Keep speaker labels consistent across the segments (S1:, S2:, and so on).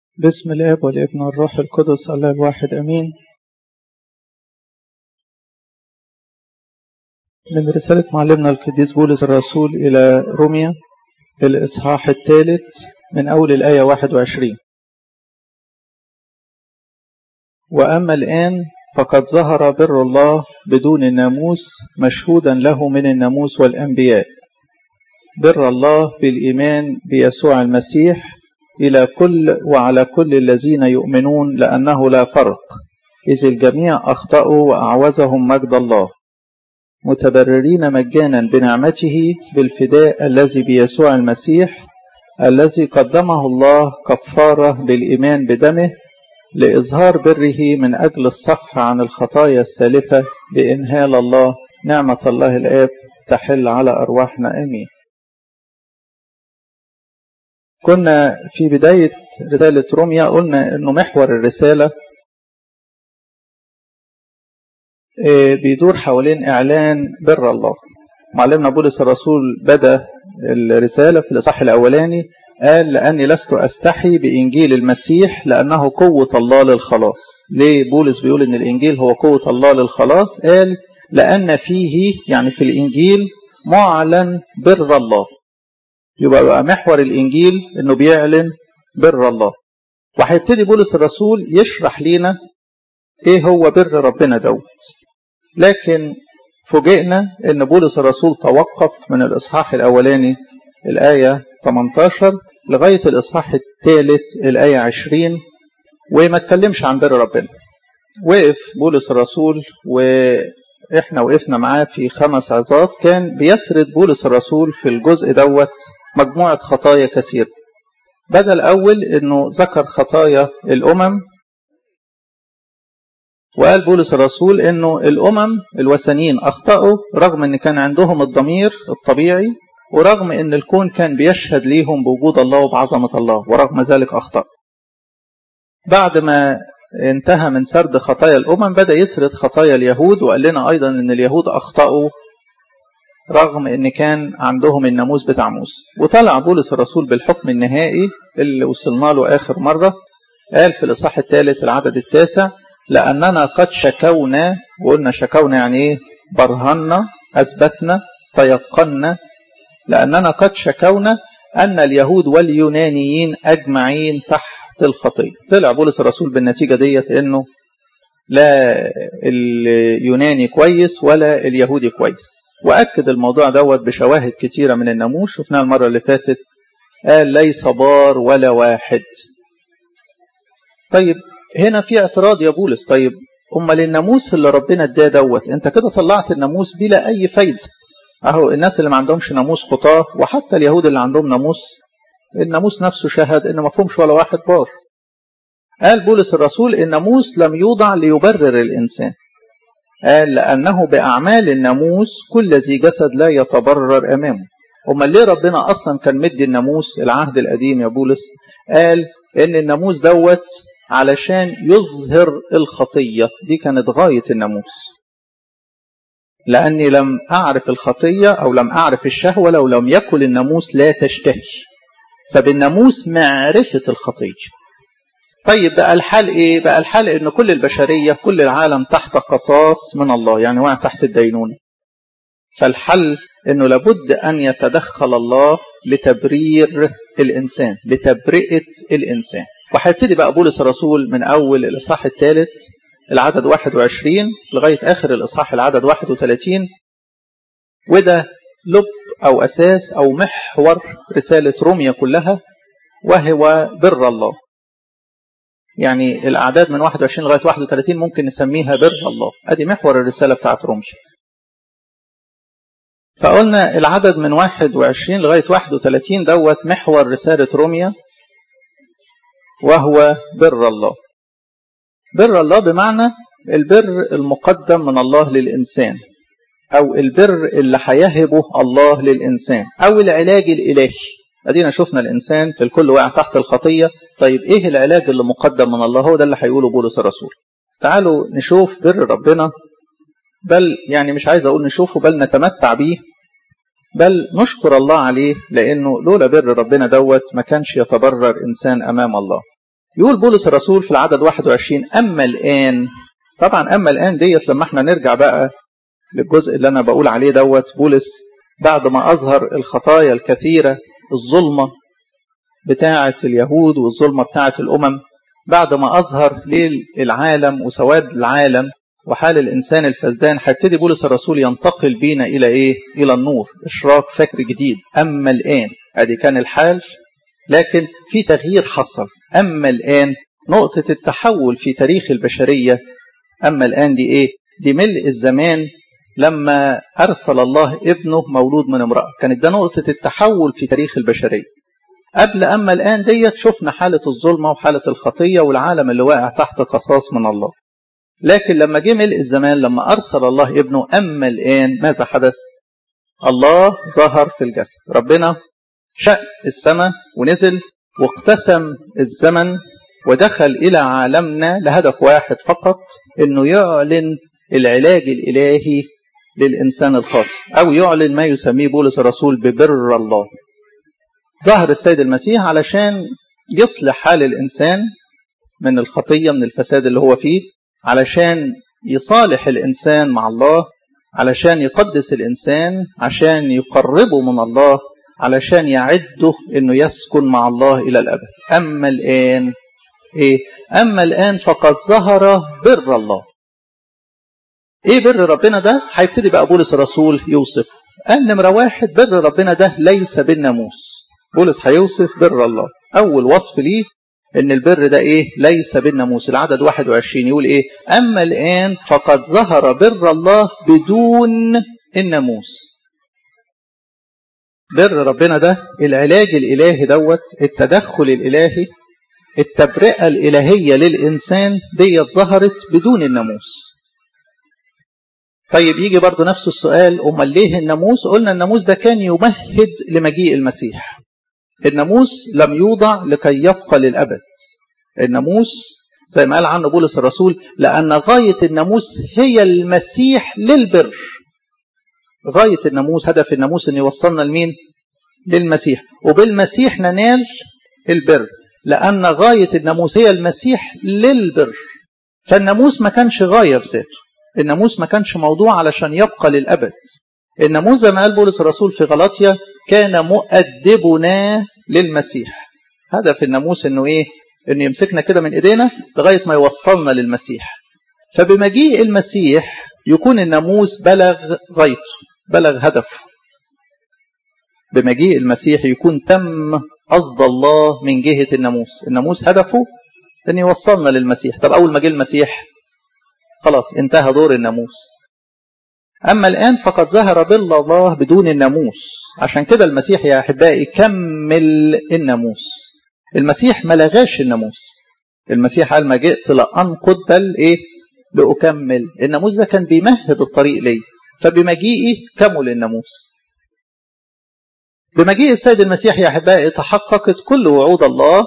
S1: بسم الاب والابن والروح القدس الله الواحد امين من رسالة معلمنا القديس بولس الرسول إلى روميا الإصحاح الثالث من أول الآية 21 وأما الآن فقد ظهر بر الله بدون الناموس مشهودا له من الناموس والأنبياء بر الله بالإيمان بيسوع المسيح إلى كل وعلى كل الذين يؤمنون لأنه لا فرق إذ الجميع أخطأوا وأعوزهم مجد الله متبررين مجانا بنعمته بالفداء الذي بيسوع المسيح الذي قدمه الله كفارة بالإيمان بدمه لإظهار بره من أجل الصفح عن الخطايا السالفة بإنهال الله نعمة الله الآب تحل على أرواحنا آمين كنا في بداية رسالة روميا قلنا أنه محور الرسالة بيدور حوالين إعلان بر الله معلمنا بولس الرسول بدأ الرسالة في الإصحاح الأولاني قال لأني لست أستحي بإنجيل المسيح لأنه قوة الله للخلاص ليه بولس بيقول أن الإنجيل هو قوة الله للخلاص قال لأن فيه يعني في الإنجيل معلن بر الله يبقى بقى محور الإنجيل أنه بيعلن بر الله وهيبتدي بولس الرسول يشرح لنا إيه هو بر ربنا دوت لكن فوجئنا أن بولس الرسول توقف من الإصحاح الأولاني الآية 18 لغاية الإصحاح الثالث الآية 20 وما تكلمش عن بر ربنا وقف بولس الرسول وإحنا وقفنا معاه في خمس عظات كان بيسرد بولس الرسول في الجزء دوت مجموعة خطايا كثيرة بدأ الأول أنه ذكر خطايا الأمم وقال بولس الرسول أنه الأمم الوثنيين أخطأوا رغم أن كان عندهم الضمير الطبيعي ورغم أن الكون كان بيشهد ليهم بوجود الله وبعظمة الله ورغم ذلك أخطأ بعد ما انتهى من سرد خطايا الأمم بدأ يسرد خطايا اليهود وقال لنا أيضا أن اليهود أخطأوا رغم أن كان عندهم الناموس بتاع موسى وطلع بولس الرسول بالحكم النهائي اللي وصلنا له آخر مرة قال في الإصحاح الثالث العدد التاسع لأننا قد شكونا وقلنا شكونا يعني إيه برهنا أثبتنا تيقنا لأننا قد شكونا أن اليهود واليونانيين أجمعين تحت الخطية طلع بولس الرسول بالنتيجة ديت أنه لا اليوناني كويس ولا اليهودي كويس وأكد الموضوع دوت بشواهد كتيرة من الناموس شفناها المرة اللي فاتت قال ليس بار ولا واحد طيب هنا في اعتراض يا بولس طيب امال الناموس اللي ربنا اداه دوت انت كده طلعت الناموس بلا اي فايده اهو الناس اللي ما عندهمش ناموس خطاه وحتى اليهود اللي عندهم ناموس الناموس نفسه شهد ان ما فيهمش ولا واحد بار قال بولس الرسول الناموس لم يوضع ليبرر الانسان قال لانه باعمال الناموس كل ذي جسد لا يتبرر امامه امال ليه ربنا اصلا كان مدي الناموس العهد القديم يا بولس قال ان الناموس دوت علشان يظهر الخطيه دي كانت غايه الناموس لأني لم أعرف الخطية أو لم أعرف الشهوة لو لم يكن الناموس لا تشتهي فبالناموس معرفة الخطية طيب بقى الحال إيه؟ بقى الحال إن كل البشرية كل العالم تحت قصاص من الله يعني واقع تحت الدينونة فالحل إنه لابد أن يتدخل الله لتبرير الإنسان لتبرئة الإنسان وهيبتدي بقى بولس الرسول من أول الإصحاح الثالث العدد 21 لغاية آخر الإصحاح العدد 31 وده لب أو أساس أو محور رسالة روميا كلها وهو بر الله يعني الأعداد من 21 لغاية 31 ممكن نسميها بر الله أدي محور الرسالة بتاعت روميا فقلنا العدد من 21 لغاية 31 دوت محور رسالة روميا وهو بر الله بر الله بمعنى البر المقدم من الله للإنسان أو البر اللي هيهبه الله للإنسان أو العلاج الإلهي أدينا شفنا الإنسان الكل واقع تحت الخطية طيب إيه العلاج اللي مقدم من الله هو ده اللي هيقوله بولس الرسول تعالوا نشوف بر ربنا بل يعني مش عايز أقول نشوفه بل نتمتع بيه بل نشكر الله عليه لأنه لولا بر ربنا دوت ما كانش يتبرر إنسان أمام الله يقول بولس الرسول في العدد 21 أما الآن طبعا أما الآن ديت لما احنا نرجع بقى للجزء اللي أنا بقول عليه دوت بولس بعد ما أظهر الخطايا الكثيرة الظلمة بتاعة اليهود والظلمة بتاعة الأمم بعد ما أظهر للعالم وسواد العالم وحال الإنسان الفسدان هيبتدي بولس الرسول ينتقل بينا إلى إيه؟ إلى النور إشراق فكر جديد أما الآن أدي كان الحال لكن في تغيير حصل أما الآن نقطة التحول في تاريخ البشرية أما الآن دي إيه؟ دي ملء الزمان لما أرسل الله ابنه مولود من امرأة كانت ده نقطة التحول في تاريخ البشرية قبل أما الآن ديت شفنا حالة الظلمة وحالة الخطية والعالم اللي واقع تحت قصاص من الله لكن لما جه ملء الزمان لما أرسل الله ابنه أما الآن ماذا حدث الله ظهر في الجسد ربنا شق السماء ونزل واقتسم الزمن ودخل إلى عالمنا لهدف واحد فقط أنه يعلن العلاج الإلهي للإنسان الخاطئ أو يعلن ما يسميه بولس الرسول ببر الله ظهر السيد المسيح علشان يصلح حال الإنسان من الخطية من الفساد اللي هو فيه علشان يصالح الإنسان مع الله علشان يقدس الإنسان عشان يقربه من الله علشان يعده أنه يسكن مع الله إلى الأبد أما الآن إيه؟ أما الآن فقد ظهر بر الله إيه بر ربنا ده هيبتدي بقى بولس الرسول يوصفه قال نمرة واحد بر ربنا ده ليس بالناموس بولس هيوصف بر الله أول وصف ليه ان البر ده ايه ليس بالناموس العدد 21 يقول ايه اما الان فقد ظهر بر الله بدون الناموس بر ربنا ده العلاج الالهي دوت التدخل الالهي التبرئه الالهيه للانسان ديت ظهرت بدون الناموس طيب يجي برضو نفس السؤال امال ليه الناموس قلنا الناموس ده كان يمهد لمجيء المسيح الناموس لم يوضع لكي يبقى للأبد الناموس زي ما قال عنه بولس الرسول لأن غاية الناموس هي المسيح للبر غاية الناموس هدف الناموس أن يوصلنا لمين للمسيح وبالمسيح ننال البر لأن غاية الناموس هي المسيح للبر فالناموس ما كانش غاية بذاته الناموس ما كانش موضوع علشان يبقى للأبد الناموس زي ما قال بولس الرسول في غلاطيا كان مؤدبنا للمسيح هدف الناموس انه ايه انه يمسكنا كده من ايدينا لغايه ما يوصلنا للمسيح فبمجيء المسيح يكون الناموس بلغ غايته بلغ هدفه بمجيء المسيح يكون تم قصد الله من جهه الناموس الناموس هدفه ان يوصلنا للمسيح طب اول ما جه المسيح خلاص انتهى دور الناموس أما الآن فقد ظهر بر الله بدون الناموس عشان كده المسيح يا أحبائي كمل الناموس المسيح ما لغاش الناموس المسيح قال ما جئت لأنقض بل إيه لأكمل الناموس ده كان بيمهد الطريق لي فبمجيئي كمل الناموس بمجيء السيد المسيح يا أحبائي تحققت كل وعود الله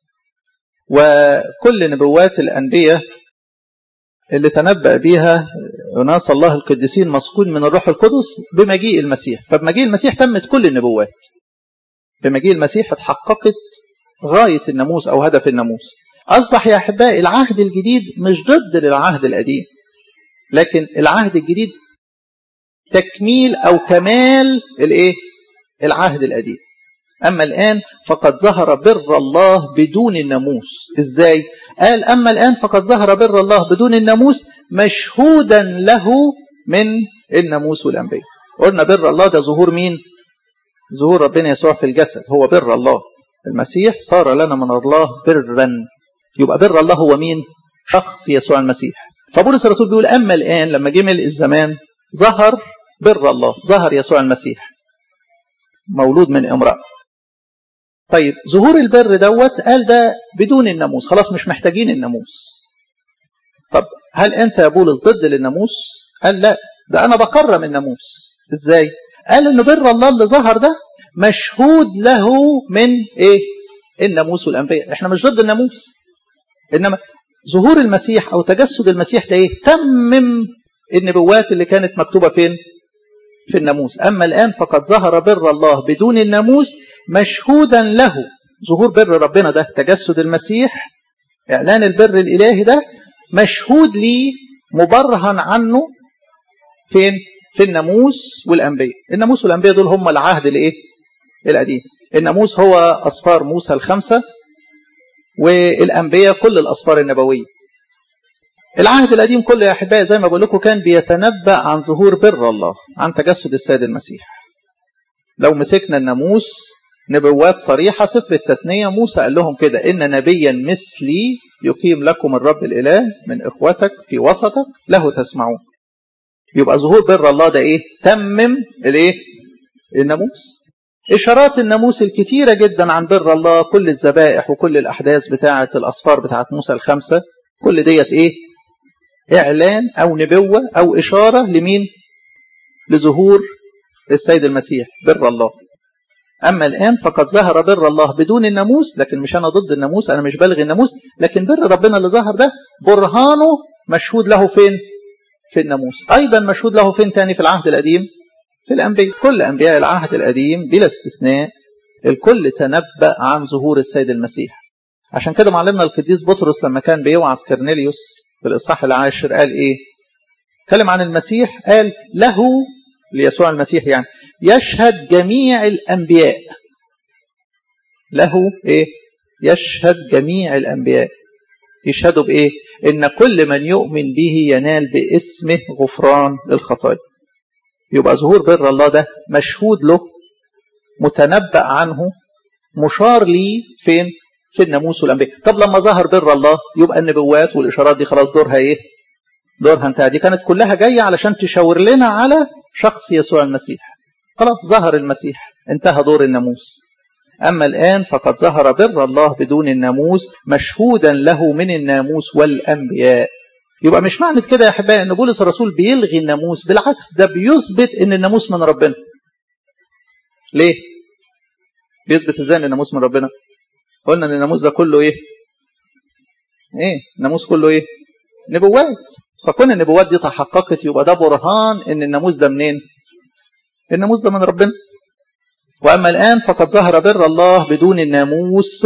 S1: وكل نبوات الأنبياء اللي تنبأ بيها أناس الله القديسين مسكون من الروح القدس بمجيء المسيح فبمجيء المسيح تمت كل النبوات بمجيء المسيح اتحققت غاية الناموس أو هدف الناموس أصبح يا أحبائي العهد الجديد مش ضد للعهد القديم لكن العهد الجديد تكميل أو كمال الإيه؟ العهد القديم أما الآن فقد ظهر بر الله بدون الناموس إزاي؟ قال أما الآن فقد ظهر بر الله بدون الناموس مشهودا له من الناموس والأنبياء قلنا بر الله ده ظهور مين؟ ظهور ربنا يسوع في الجسد هو بر الله المسيح صار لنا من الله برا يبقى بر الله هو مين؟ شخص يسوع المسيح فبولس الرسول بيقول أما الآن لما جه ملء الزمان ظهر بر الله ظهر يسوع المسيح مولود من امرأة طيب ظهور البر دوت قال ده بدون الناموس خلاص مش محتاجين الناموس طب هل انت يا بولس ضد للناموس قال لا ده انا بكرم الناموس ازاي قال ان بر الله اللي ظهر ده مشهود له من ايه الناموس والانبياء احنا مش ضد الناموس انما ظهور المسيح او تجسد المسيح ده ايه تمم النبوات اللي كانت مكتوبه فين في الناموس أما الآن فقد ظهر بر الله بدون الناموس مشهودا له ظهور بر ربنا ده تجسد المسيح إعلان البر الإلهي ده مشهود لي مبرهن عنه فين؟ في الناموس والأنبياء الناموس والأنبياء دول هم العهد الإيه؟ القديم الناموس هو أصفار موسى الخمسة والأنبياء كل الأصفار النبوية العهد القديم كله يا أحبائي زي ما بقول لكم كان بيتنبأ عن ظهور بر الله عن تجسد السيد المسيح لو مسكنا الناموس نبوات صريحة سفر التثنية موسى قال لهم كده إن نبيا مثلي يقيم لكم الرب الإله من إخوتك في وسطك له تسمعون يبقى ظهور بر الله ده إيه تمم الإيه الناموس إشارات الناموس الكتيرة جدا عن بر الله كل الذبائح وكل الأحداث بتاعة الأصفار بتاعة موسى الخمسة كل ديت إيه إعلان أو نبوة أو إشارة لمين لظهور السيد المسيح بر الله أما الآن فقد ظهر بر الله بدون الناموس لكن مش أنا ضد الناموس أنا مش بلغي الناموس لكن بر ربنا اللي ظهر ده برهانه مشهود له فين في الناموس أيضا مشهود له فين تاني في العهد القديم في الأنبياء كل أنبياء العهد القديم بلا استثناء الكل تنبأ عن ظهور السيد المسيح عشان كده معلمنا القديس بطرس لما كان بيوعظ كرنيليوس في الإصحاح العاشر قال إيه كلم عن المسيح قال له ليسوع المسيح يعني يشهد جميع الأنبياء له إيه يشهد جميع الأنبياء يشهدوا بإيه إن كل من يؤمن به ينال باسمه غفران الخطايا يبقى ظهور بر الله ده مشهود له متنبأ عنه مشار ليه فين في الناموس والأنبياء طب لما ظهر بر الله يبقى النبوات والإشارات دي خلاص دورها إيه دورها انتهى دي كانت كلها جاية علشان تشاور لنا على شخص يسوع المسيح خلاص ظهر المسيح انتهى دور الناموس أما الآن فقد ظهر بر الله بدون الناموس مشهودا له من الناموس والأنبياء يبقى مش معنى كده يا أحبائي أن بولس الرسول بيلغي الناموس بالعكس ده بيثبت أن الناموس من ربنا ليه؟ بيثبت ازاي ان الناموس من ربنا؟ قلنا ان الناموس ده كله ايه؟ ايه؟ الناموس كله ايه؟ نبوات فكون النبوات دي تحققت يبقى ده برهان ان الناموس ده منين؟ الناموس ده من ربنا وأما الآن فقد ظهر بر الله بدون الناموس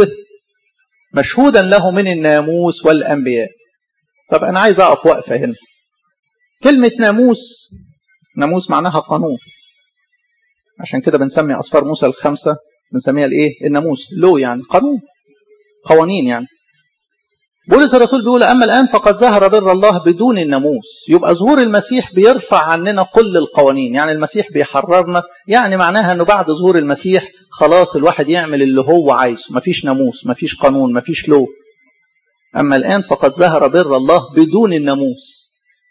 S1: مشهودا له من الناموس والأنبياء طب أنا عايز أقف وقفة هنا كلمة ناموس ناموس معناها قانون عشان كده بنسمي أصفار موسى الخمسة بنسميها الإيه الناموس لو يعني قانون قوانين يعني بولس الرسول بيقول أما الآن فقد ظهر بر الله بدون الناموس يبقى ظهور المسيح بيرفع عننا كل القوانين يعني المسيح بيحررنا يعني معناها أنه بعد ظهور المسيح خلاص الواحد يعمل اللي هو عايزه مفيش ناموس مفيش قانون مفيش لو أما الآن فقد ظهر بر الله بدون الناموس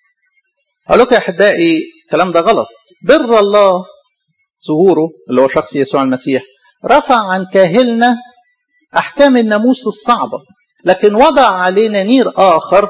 S1: أقول لكم يا أحبائي الكلام ده غلط بر الله ظهوره اللي هو شخص يسوع المسيح رفع عن كاهلنا أحكام الناموس الصعبة لكن وضع علينا نير آخر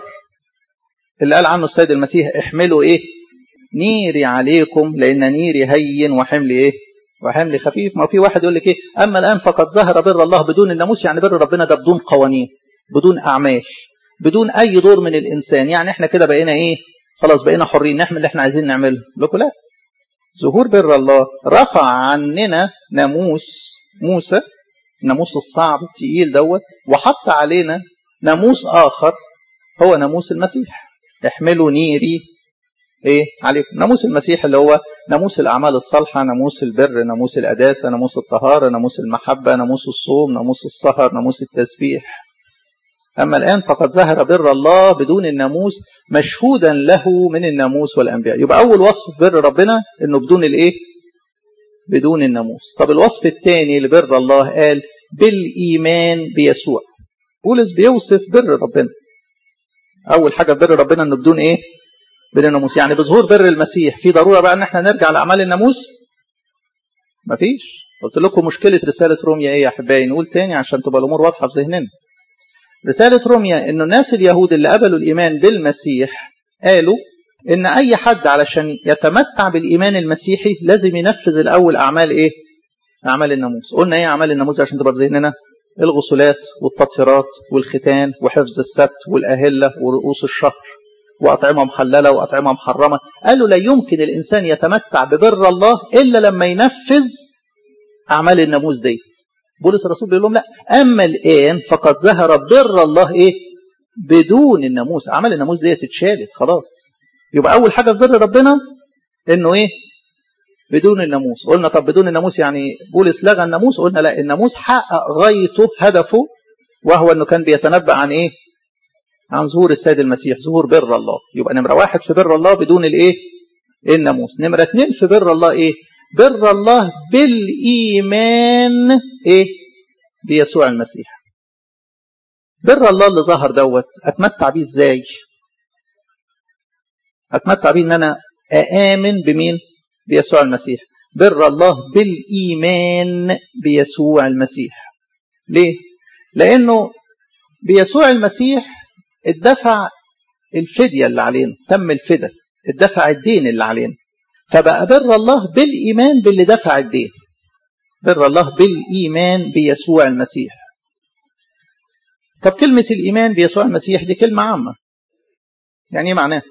S1: اللي قال عنه السيد المسيح احملوا ايه نيري عليكم لأن نيري هين وحملي ايه وحملي خفيف ما في واحد يقول لك ايه أما الآن فقد ظهر بر الله بدون الناموس يعني بر ربنا ده بدون قوانين بدون أعمال بدون أي دور من الإنسان يعني احنا كده بقينا ايه خلاص بقينا حرين نعمل اللي احنا عايزين نعمله لكم لا ظهور بر الله رفع عننا ناموس موسى الناموس الصعب التقيل دوت وحط علينا ناموس آخر هو ناموس المسيح احملوا نيري ايه عليكم ناموس المسيح اللي هو ناموس الأعمال الصالحة ناموس البر ناموس القداسة ناموس الطهارة ناموس المحبة ناموس الصوم ناموس السهر ناموس التسبيح أما الآن فقد ظهر بر الله بدون الناموس مشهودا له من الناموس والأنبياء يبقى أول وصف بر ربنا إنه بدون الإيه بدون الناموس طب الوصف الثاني لبر الله قال بالإيمان بيسوع بولس بيوصف بر ربنا أول حاجة بر ربنا إنه بدون إيه بدون الناموس يعني بظهور بر المسيح في ضرورة بقى إن إحنا نرجع لأعمال الناموس مفيش قلت لكم مشكلة رسالة روميا إيه يا أحبائي نقول تاني عشان تبقى الأمور واضحة في ذهننا رسالة روميا إنه الناس اليهود اللي قبلوا الإيمان بالمسيح قالوا إن أي حد علشان يتمتع بالإيمان المسيحي لازم ينفذ الأول أعمال إيه؟ أعمال الناموس قلنا إيه أعمال الناموس عشان تبقى في ذهننا الغسلات والتطهيرات والختان وحفظ السبت والأهلة ورؤوس الشهر وأطعمة محللة وأطعمة محرمة قالوا لا يمكن الإنسان يتمتع ببر الله إلا لما ينفذ أعمال الناموس ديت بولس الرسول بيقول لهم لا أما الآن فقد ظهر بر الله إيه بدون الناموس اعمال الناموس ديت اتشالت خلاص يبقى اول حاجه في بر ربنا انه ايه بدون الناموس قلنا طب بدون الناموس يعني بولس لغى الناموس قلنا لا الناموس حقق غايته هدفه وهو انه كان بيتنبأ عن ايه عن ظهور السيد المسيح ظهور بر الله يبقى نمرة واحد في بر الله بدون الايه الناموس نمرة اتنين في بر الله ايه بر الله بالإيمان ايه بيسوع المسيح بر الله اللي ظهر دوت اتمتع بيه ازاي اتمتع بيه ان انا اامن بمين بيسوع المسيح بر الله بالايمان بيسوع المسيح ليه لانه بيسوع المسيح اتدفع الفدية اللي علينا تم الفدى اتدفع الدين اللي علينا فبقى بر الله بالإيمان باللي دفع الدين بر الله بالإيمان بيسوع المسيح طب كلمة الإيمان بيسوع المسيح دي كلمة عامة يعني ايه معناها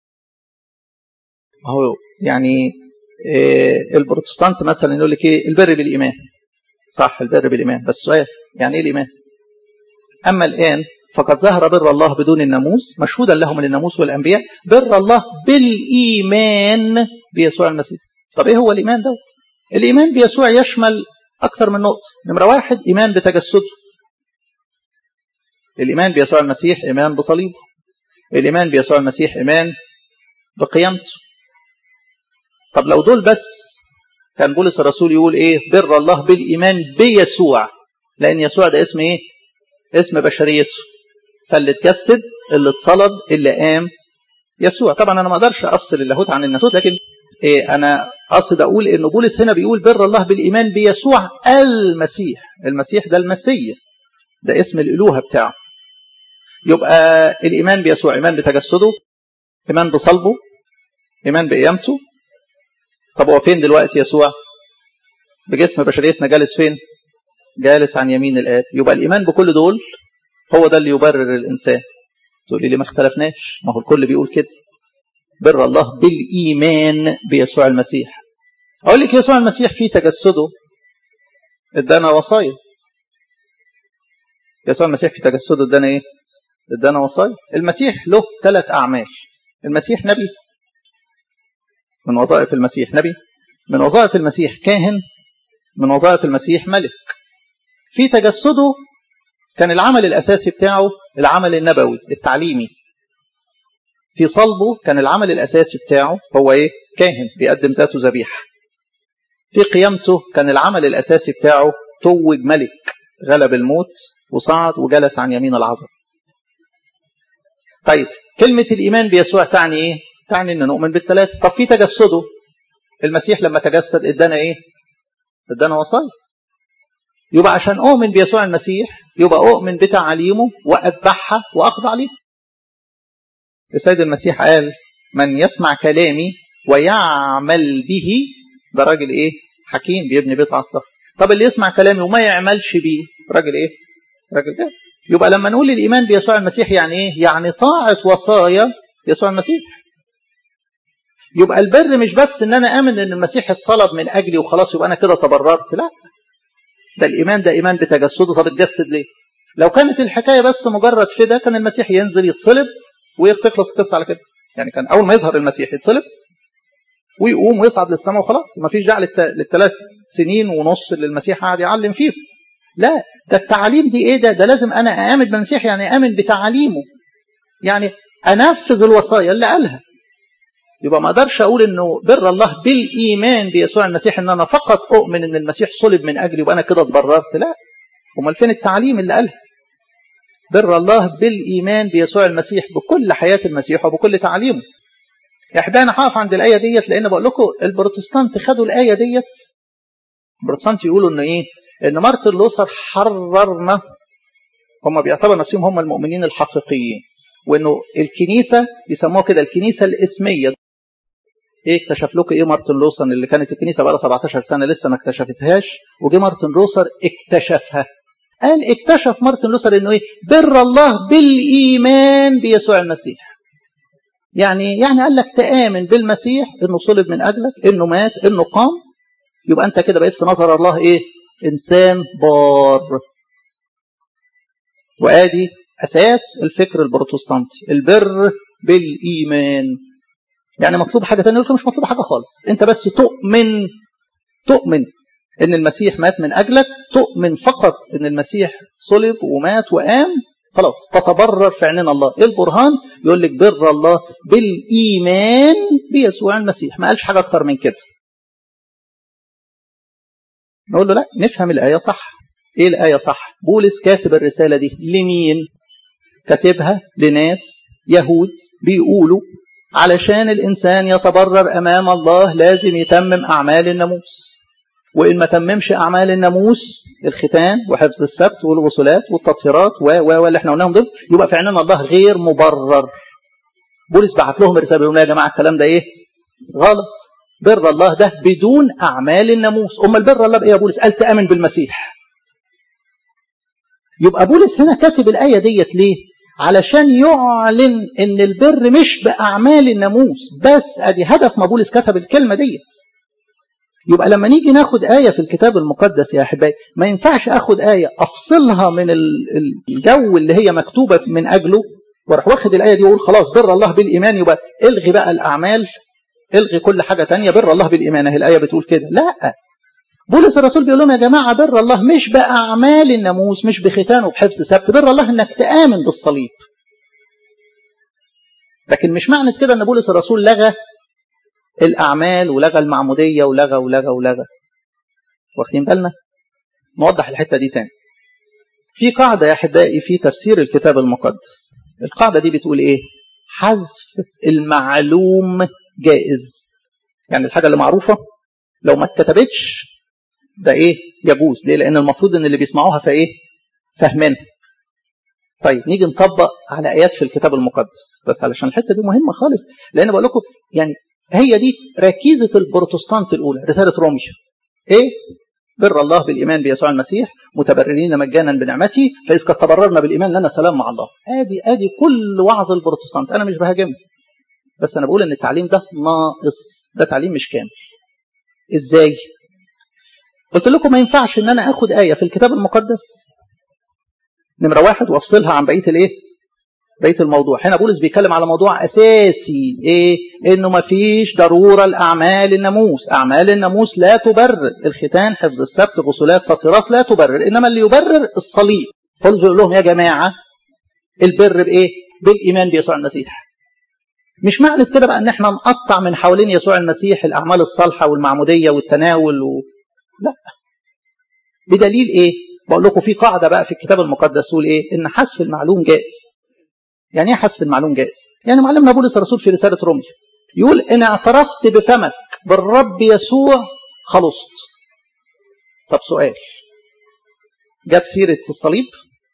S1: هو يعني إيه البروتستانت مثلا يقول لك ايه البر بالإيمان صح البر بالإيمان بس سؤال يعني ايه الإيمان أما الآن فقد ظهر بر الله بدون الناموس مشهودا له من الناموس والأنبياء بر الله بالإيمان بيسوع المسيح طب إيه هو الإيمان دوت الإيمان بيسوع يشمل أكثر من نقطة نمرة واحد إيمان بتجسده الإيمان بيسوع المسيح إيمان بصليبه الإيمان بيسوع المسيح إيمان بقيامته طب لو دول بس كان بولس الرسول يقول إيه بر الله بالإيمان بيسوع لأن يسوع ده اسم إيه اسم بشريته فاللي اتجسد اللي اتصلب اللي قام يسوع طبعا انا ما اقدرش افصل اللاهوت عن الناسوت لكن إيه انا قصد اقول ان بولس هنا بيقول بر الله بالايمان بيسوع المسيح المسيح ده المسيح ده اسم الالوهه بتاعه يبقى الايمان بيسوع ايمان بتجسده ايمان بصلبه ايمان بقيامته طب هو فين دلوقتي يسوع بجسم بشريتنا جالس فين جالس عن يمين الآب يبقى الإيمان بكل دول هو ده اللي يبرر الإنسان تقولي لي ما اختلفناش ما هو الكل بيقول كده بر الله بالإيمان بيسوع المسيح أقول لك يسوع المسيح في تجسده ادانا وصايا يسوع المسيح في تجسده ادانا ايه ادانا وصايا المسيح له ثلاث أعمال المسيح نبي من وظائف المسيح نبي من وظائف المسيح كاهن من وظائف المسيح ملك في تجسده كان العمل الأساسي بتاعه العمل النبوي التعليمي في صلبه كان العمل الأساسي بتاعه هو إيه كاهن بيقدم ذاته ذبيحة في قيامته كان العمل الأساسي بتاعه توج ملك غلب الموت وصعد وجلس عن يمين العظم طيب كلمة الإيمان بيسوع تعني إيه تعني أن نؤمن بالثلاثة طب في تجسده المسيح لما تجسد ادانا إيه ادانا وصايا يبقى عشان أؤمن بيسوع المسيح يبقى أؤمن بتعاليمه وأتبعها وأخضع ليه السيد المسيح قال من يسمع كلامي ويعمل به ده راجل إيه حكيم بيبني بيت على الصخر طب اللي يسمع كلامي وما يعملش بيه راجل إيه راجل ده يبقى لما نقول الإيمان بيسوع المسيح يعني إيه يعني طاعة وصايا يسوع المسيح يبقى البر مش بس ان انا امن ان المسيح اتصلب من اجلي وخلاص يبقى انا كده تبررت لا ده الإيمان ده إيمان بتجسده طب اتجسد ليه لو كانت الحكاية بس مجرد فدا كان المسيح ينزل يتصلب وتخلص القصة على كده يعني كان أول ما يظهر المسيح يتصلب ويقوم ويصعد للسماء وخلاص ما فيش داعي للثلاث سنين ونص اللي المسيح قاعد يعلم فيهم لا ده التعاليم دي ايه ده ده لازم انا اامن بالمسيح يعني امن بتعاليمه يعني انفذ الوصايا اللي قالها يبقى ما اقدرش اقول انه بر الله بالايمان بيسوع المسيح ان انا فقط اؤمن ان المسيح صلب من اجلي وانا كده اتبررت لا امال فين التعليم اللي قالها بر الله بالايمان بيسوع المسيح بكل حياه المسيح وبكل تعليمه يا احبائي انا هقف عند الايه ديت لان بقول لكم البروتستانت خدوا الايه ديت البروتستانت يقولوا ان ايه ان مارتن لوثر حررنا هم بيعتبروا نفسهم هم المؤمنين الحقيقيين وانه الكنيسه بيسموها كده الكنيسه الاسميه ايه اكتشف لكم ايه مارتن لوثر اللي كانت الكنيسه بقى 17 سنه لسه ما اكتشفتهاش وجه مارتن لوثر اكتشفها قال اكتشف مارتن لوثر انه ايه بر الله بالايمان بيسوع المسيح يعني يعني قال لك تآمن بالمسيح انه صلب من اجلك انه مات انه قام يبقى انت كده بقيت في نظر الله ايه انسان بار وادي أساس الفكر البروتستانتي البر بالإيمان يعني مطلوب حاجة تانية مش مطلوب حاجة خالص أنت بس تؤمن تؤمن ان المسيح مات من اجلك تؤمن فقط ان المسيح صلب ومات وقام خلاص تتبرر في عيننا الله ايه البرهان يقول لك بر الله بالايمان بيسوع المسيح ما قالش حاجه اكتر من كده نقول له لا نفهم الايه صح ايه الايه صح بولس كاتب الرساله دي لمين كاتبها لناس يهود بيقولوا علشان الانسان يتبرر امام الله لازم يتمم اعمال الناموس وإن ما تممش أعمال الناموس الختان وحفظ السبت والغسلات والتطهيرات و و اللي احنا قلناهم دول يبقى في عيننا الله غير مبرر بولس بعت لهم رسالة يقول يا جماعة الكلام ده إيه؟ غلط بر الله ده بدون أعمال الناموس أمال بر الله بإيه يا بولس؟ قال تآمن بالمسيح يبقى بولس هنا كاتب الآية ديت ليه؟ علشان يعلن ان البر مش بأعمال الناموس بس ادي هدف ما بولس كتب الكلمة ديت يبقى لما نيجي ناخد آية في الكتاب المقدس يا أحبائي ما ينفعش أخد آية أفصلها من الجو اللي هي مكتوبة من أجله واروح واخد الآية دي وأقول خلاص بر الله بالإيمان يبقى الغي بقى الأعمال الغي كل حاجة تانية بر الله بالإيمان هي الآية بتقول كده لا بولس الرسول بيقول لهم يا جماعة بر الله مش بأعمال الناموس مش بختان وبحفظ سبت بر الله إنك تآمن بالصليب لكن مش معنى كده أن بولس الرسول لغى الأعمال ولغى المعمودية ولغى ولغى ولغى واخدين بالنا نوضح الحتة دي تاني في قاعدة يا أحبائي في تفسير الكتاب المقدس القاعدة دي بتقول إيه حذف المعلوم جائز يعني الحاجة اللي معروفة لو ما اتكتبتش ده إيه يجوز ليه لأن المفروض إن اللي بيسمعوها فإيه فاهمينها طيب نيجي نطبق على آيات في الكتاب المقدس بس علشان الحتة دي مهمة خالص لأن بقول لكم يعني هي دي ركيزة البروتستانت الأولى رسالة روميا إيه؟ بر الله بالإيمان بيسوع المسيح متبررين مجانا بنعمته فإذ قد تبررنا بالإيمان لنا سلام مع الله آدي آدي كل وعظ البروتستانت أنا مش بهاجمه بس أنا بقول إن التعليم ده ناقص ده تعليم مش كامل إزاي؟ قلت لكم ما ينفعش إن أنا آخد آية في الكتاب المقدس نمرة واحد وأفصلها عن بقية الإيه؟ بقيه الموضوع هنا بولس بيتكلم على موضوع اساسي ايه انه ما فيش ضروره لاعمال الناموس اعمال الناموس لا تبرر الختان حفظ السبت غسلات تطهيرات لا تبرر انما اللي يبرر الصليب بولس بيقول لهم يا جماعه البر بايه بالايمان بيسوع المسيح مش معنى كده بقى ان احنا نقطع من حوالين يسوع المسيح الاعمال الصالحه والمعموديه والتناول و... لا بدليل ايه بقول لكم في قاعده بقى في الكتاب المقدس تقول ايه ان حذف المعلوم جائز يعني ايه حذف المعلوم جائز؟ يعني معلمنا بولس الرسول في رسالة روميا يقول إن اعترفت بفمك بالرب يسوع خلصت. طب سؤال جاب سيرة الصليب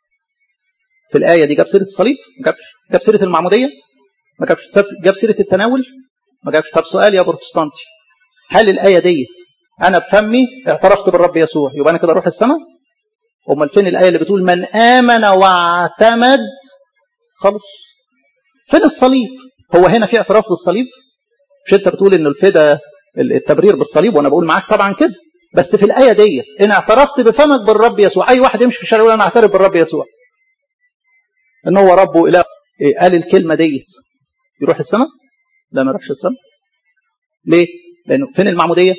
S1: في الآية دي جاب سيرة الصليب؟ ما جابش جاب سيرة المعمودية؟ ما جابش جاب سيرة التناول؟ ما جابش طب سؤال يا بروتستانتي هل الآية ديت أنا بفمي اعترفت بالرب يسوع يبقى أنا كده أروح السماء؟ أمال فين الآية اللي بتقول من آمن واعتمد خلص فين الصليب هو هنا في اعتراف بالصليب مش انت بتقول ان الفدا التبرير بالصليب وانا بقول معاك طبعا كده بس في الايه دي ان اعترفت بفمك بالرب يسوع اي واحد يمشي في الشارع يقول انا اعترف بالرب يسوع ان هو رب واله إيه قال الكلمه ديت يروح السماء لا ما يروحش السماء ليه لانه فين المعموديه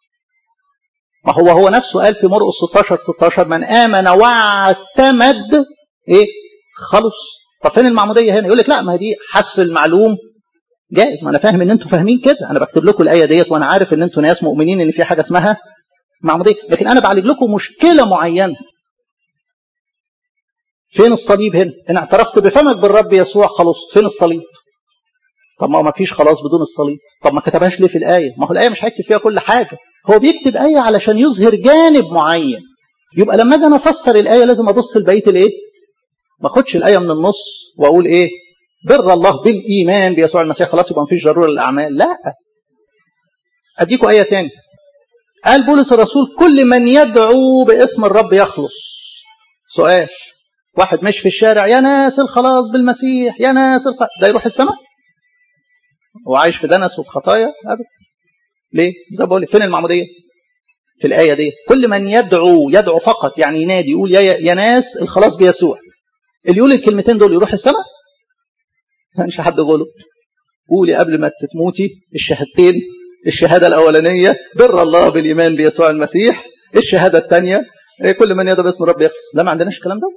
S1: ما هو هو نفسه قال في مرقس 16 16 من امن واعتمد ايه خلص طب فين المعموديه هنا يقول لك لا ما دي حذف المعلوم جائز ما انا فاهم ان انتوا فاهمين كده انا بكتب لكم الايه ديت وانا عارف ان انتوا ناس مؤمنين ان في حاجه اسمها معموديه لكن انا بعالج لكم مشكله معينه فين الصليب هنا ان اعترفت بفمك بالرب يسوع خلصت فين الصليب طب ما ما فيش خلاص بدون الصليب طب ما كتبهاش ليه في الايه ما هو الايه مش هيكتب فيها كل حاجه هو بيكتب ايه علشان يظهر جانب معين يبقى لما اجي انا افسر الايه لازم ابص لبقيه الايه ما اخدش الايه من النص واقول ايه بر الله بالايمان بيسوع المسيح خلاص يبقى ما فيش ضروره للاعمال لا اديكم ايه تاني قال بولس الرسول كل من يدعو باسم الرب يخلص سؤال واحد ماشي في الشارع يا ناس الخلاص بالمسيح يا ناس الخلاص ده يروح السماء هو عايش في دنس وفي خطايا ابدا ليه زي ما بقول فين المعموديه في الايه دي كل من يدعو يدعو فقط يعني ينادي يقول يا, يا ناس الخلاص بيسوع اللي يقول الكلمتين دول يروح السماء ما كانش حد غلط قولي قبل ما تموتي الشهادتين الشهاده الاولانيه بر الله بالايمان بيسوع المسيح الشهاده الثانيه كل من يدعو باسم الرب يخلص لا ما عندناش الكلام دوت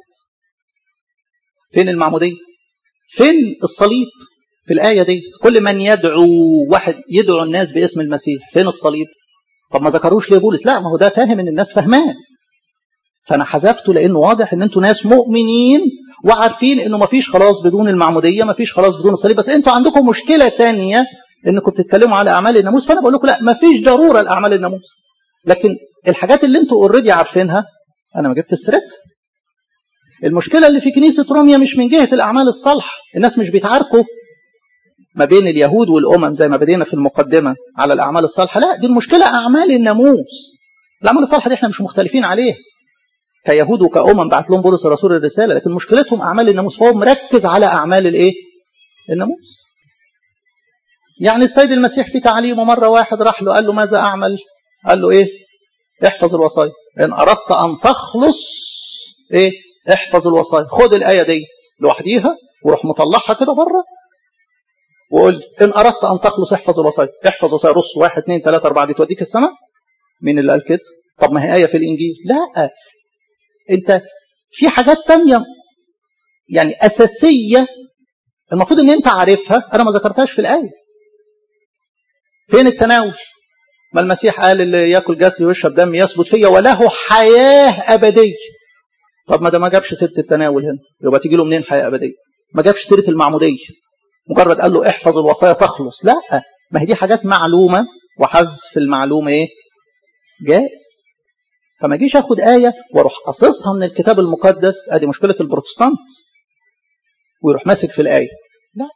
S1: فين المعموديه فين الصليب في الآية دي كل من يدعو واحد يدعو الناس باسم المسيح فين الصليب طب ما ذكروش ليه بولس لا ما هو ده فاهم ان الناس فاهمان فانا حذفته لانه واضح ان انتوا ناس مؤمنين وعارفين انه ما فيش خلاص بدون المعموديه ما فيش خلاص بدون الصليب بس انتوا عندكم مشكله تانية انكم بتتكلموا على اعمال الناموس فانا بقول لكم لا ما فيش ضروره لاعمال الناموس لكن الحاجات اللي انتوا اوريدي عارفينها انا ما جبت السيرتها المشكله اللي في كنيسه روميا مش من جهه الاعمال الصالحه الناس مش بيتعاركوا ما بين اليهود والامم زي ما بدينا في المقدمه على الاعمال الصالحه لا دي المشكله اعمال الناموس الاعمال الصالحه دي احنا مش مختلفين عليها كيهود وكأمم بعت لهم بولس الرسول الرساله لكن مشكلتهم اعمال الناموس فهو مركز على اعمال الايه الناموس يعني السيد المسيح في تعليمه مره واحد راح له قال له ماذا اعمل قال له ايه احفظ الوصايا ان اردت ان تخلص ايه احفظ الوصايا خد الايه دي لوحديها وروح مطلعها كده بره وقول ان اردت ان تخلص احفظ الوصايا احفظ وصايا رص واحد اثنين ثلاثه اربعه دي توديك السماء مين اللي قال كده طب ما هي ايه في الانجيل لا انت في حاجات تانية يعني اساسيه المفروض ان انت عارفها انا ما ذكرتهاش في الايه فين التناول ما المسيح قال اللي ياكل جسدي ويشرب دمي يثبت فيا وله حياه ابديه طب ما ده ما جابش سيره التناول هنا يبقى تيجي له منين حياه ابديه ما جابش سيره المعموديه مجرد قال له احفظ الوصايا تخلص لا ما هي دي حاجات معلومه وحذف المعلومه ايه جائز فما اجيش اخد ايه واروح قصصها من الكتاب المقدس ادي مشكله البروتستانت ويروح ماسك في الايه لا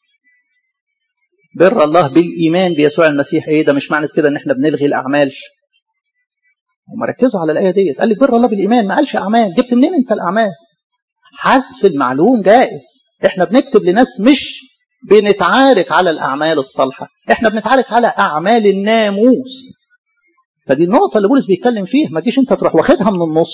S1: بر الله بالايمان بيسوع المسيح ايه ده مش معنى كده ان احنا بنلغي الاعمال هم ركزوا على الايه ديت قال لك بر الله بالايمان ما قالش اعمال جبت منين انت الاعمال حذف المعلوم جائز احنا بنكتب لناس مش بنتعارك على الاعمال الصالحه احنا بنتعارك على اعمال الناموس فدي النقطه اللي بولس بيتكلم فيها ما تجيش انت تروح واخدها من النص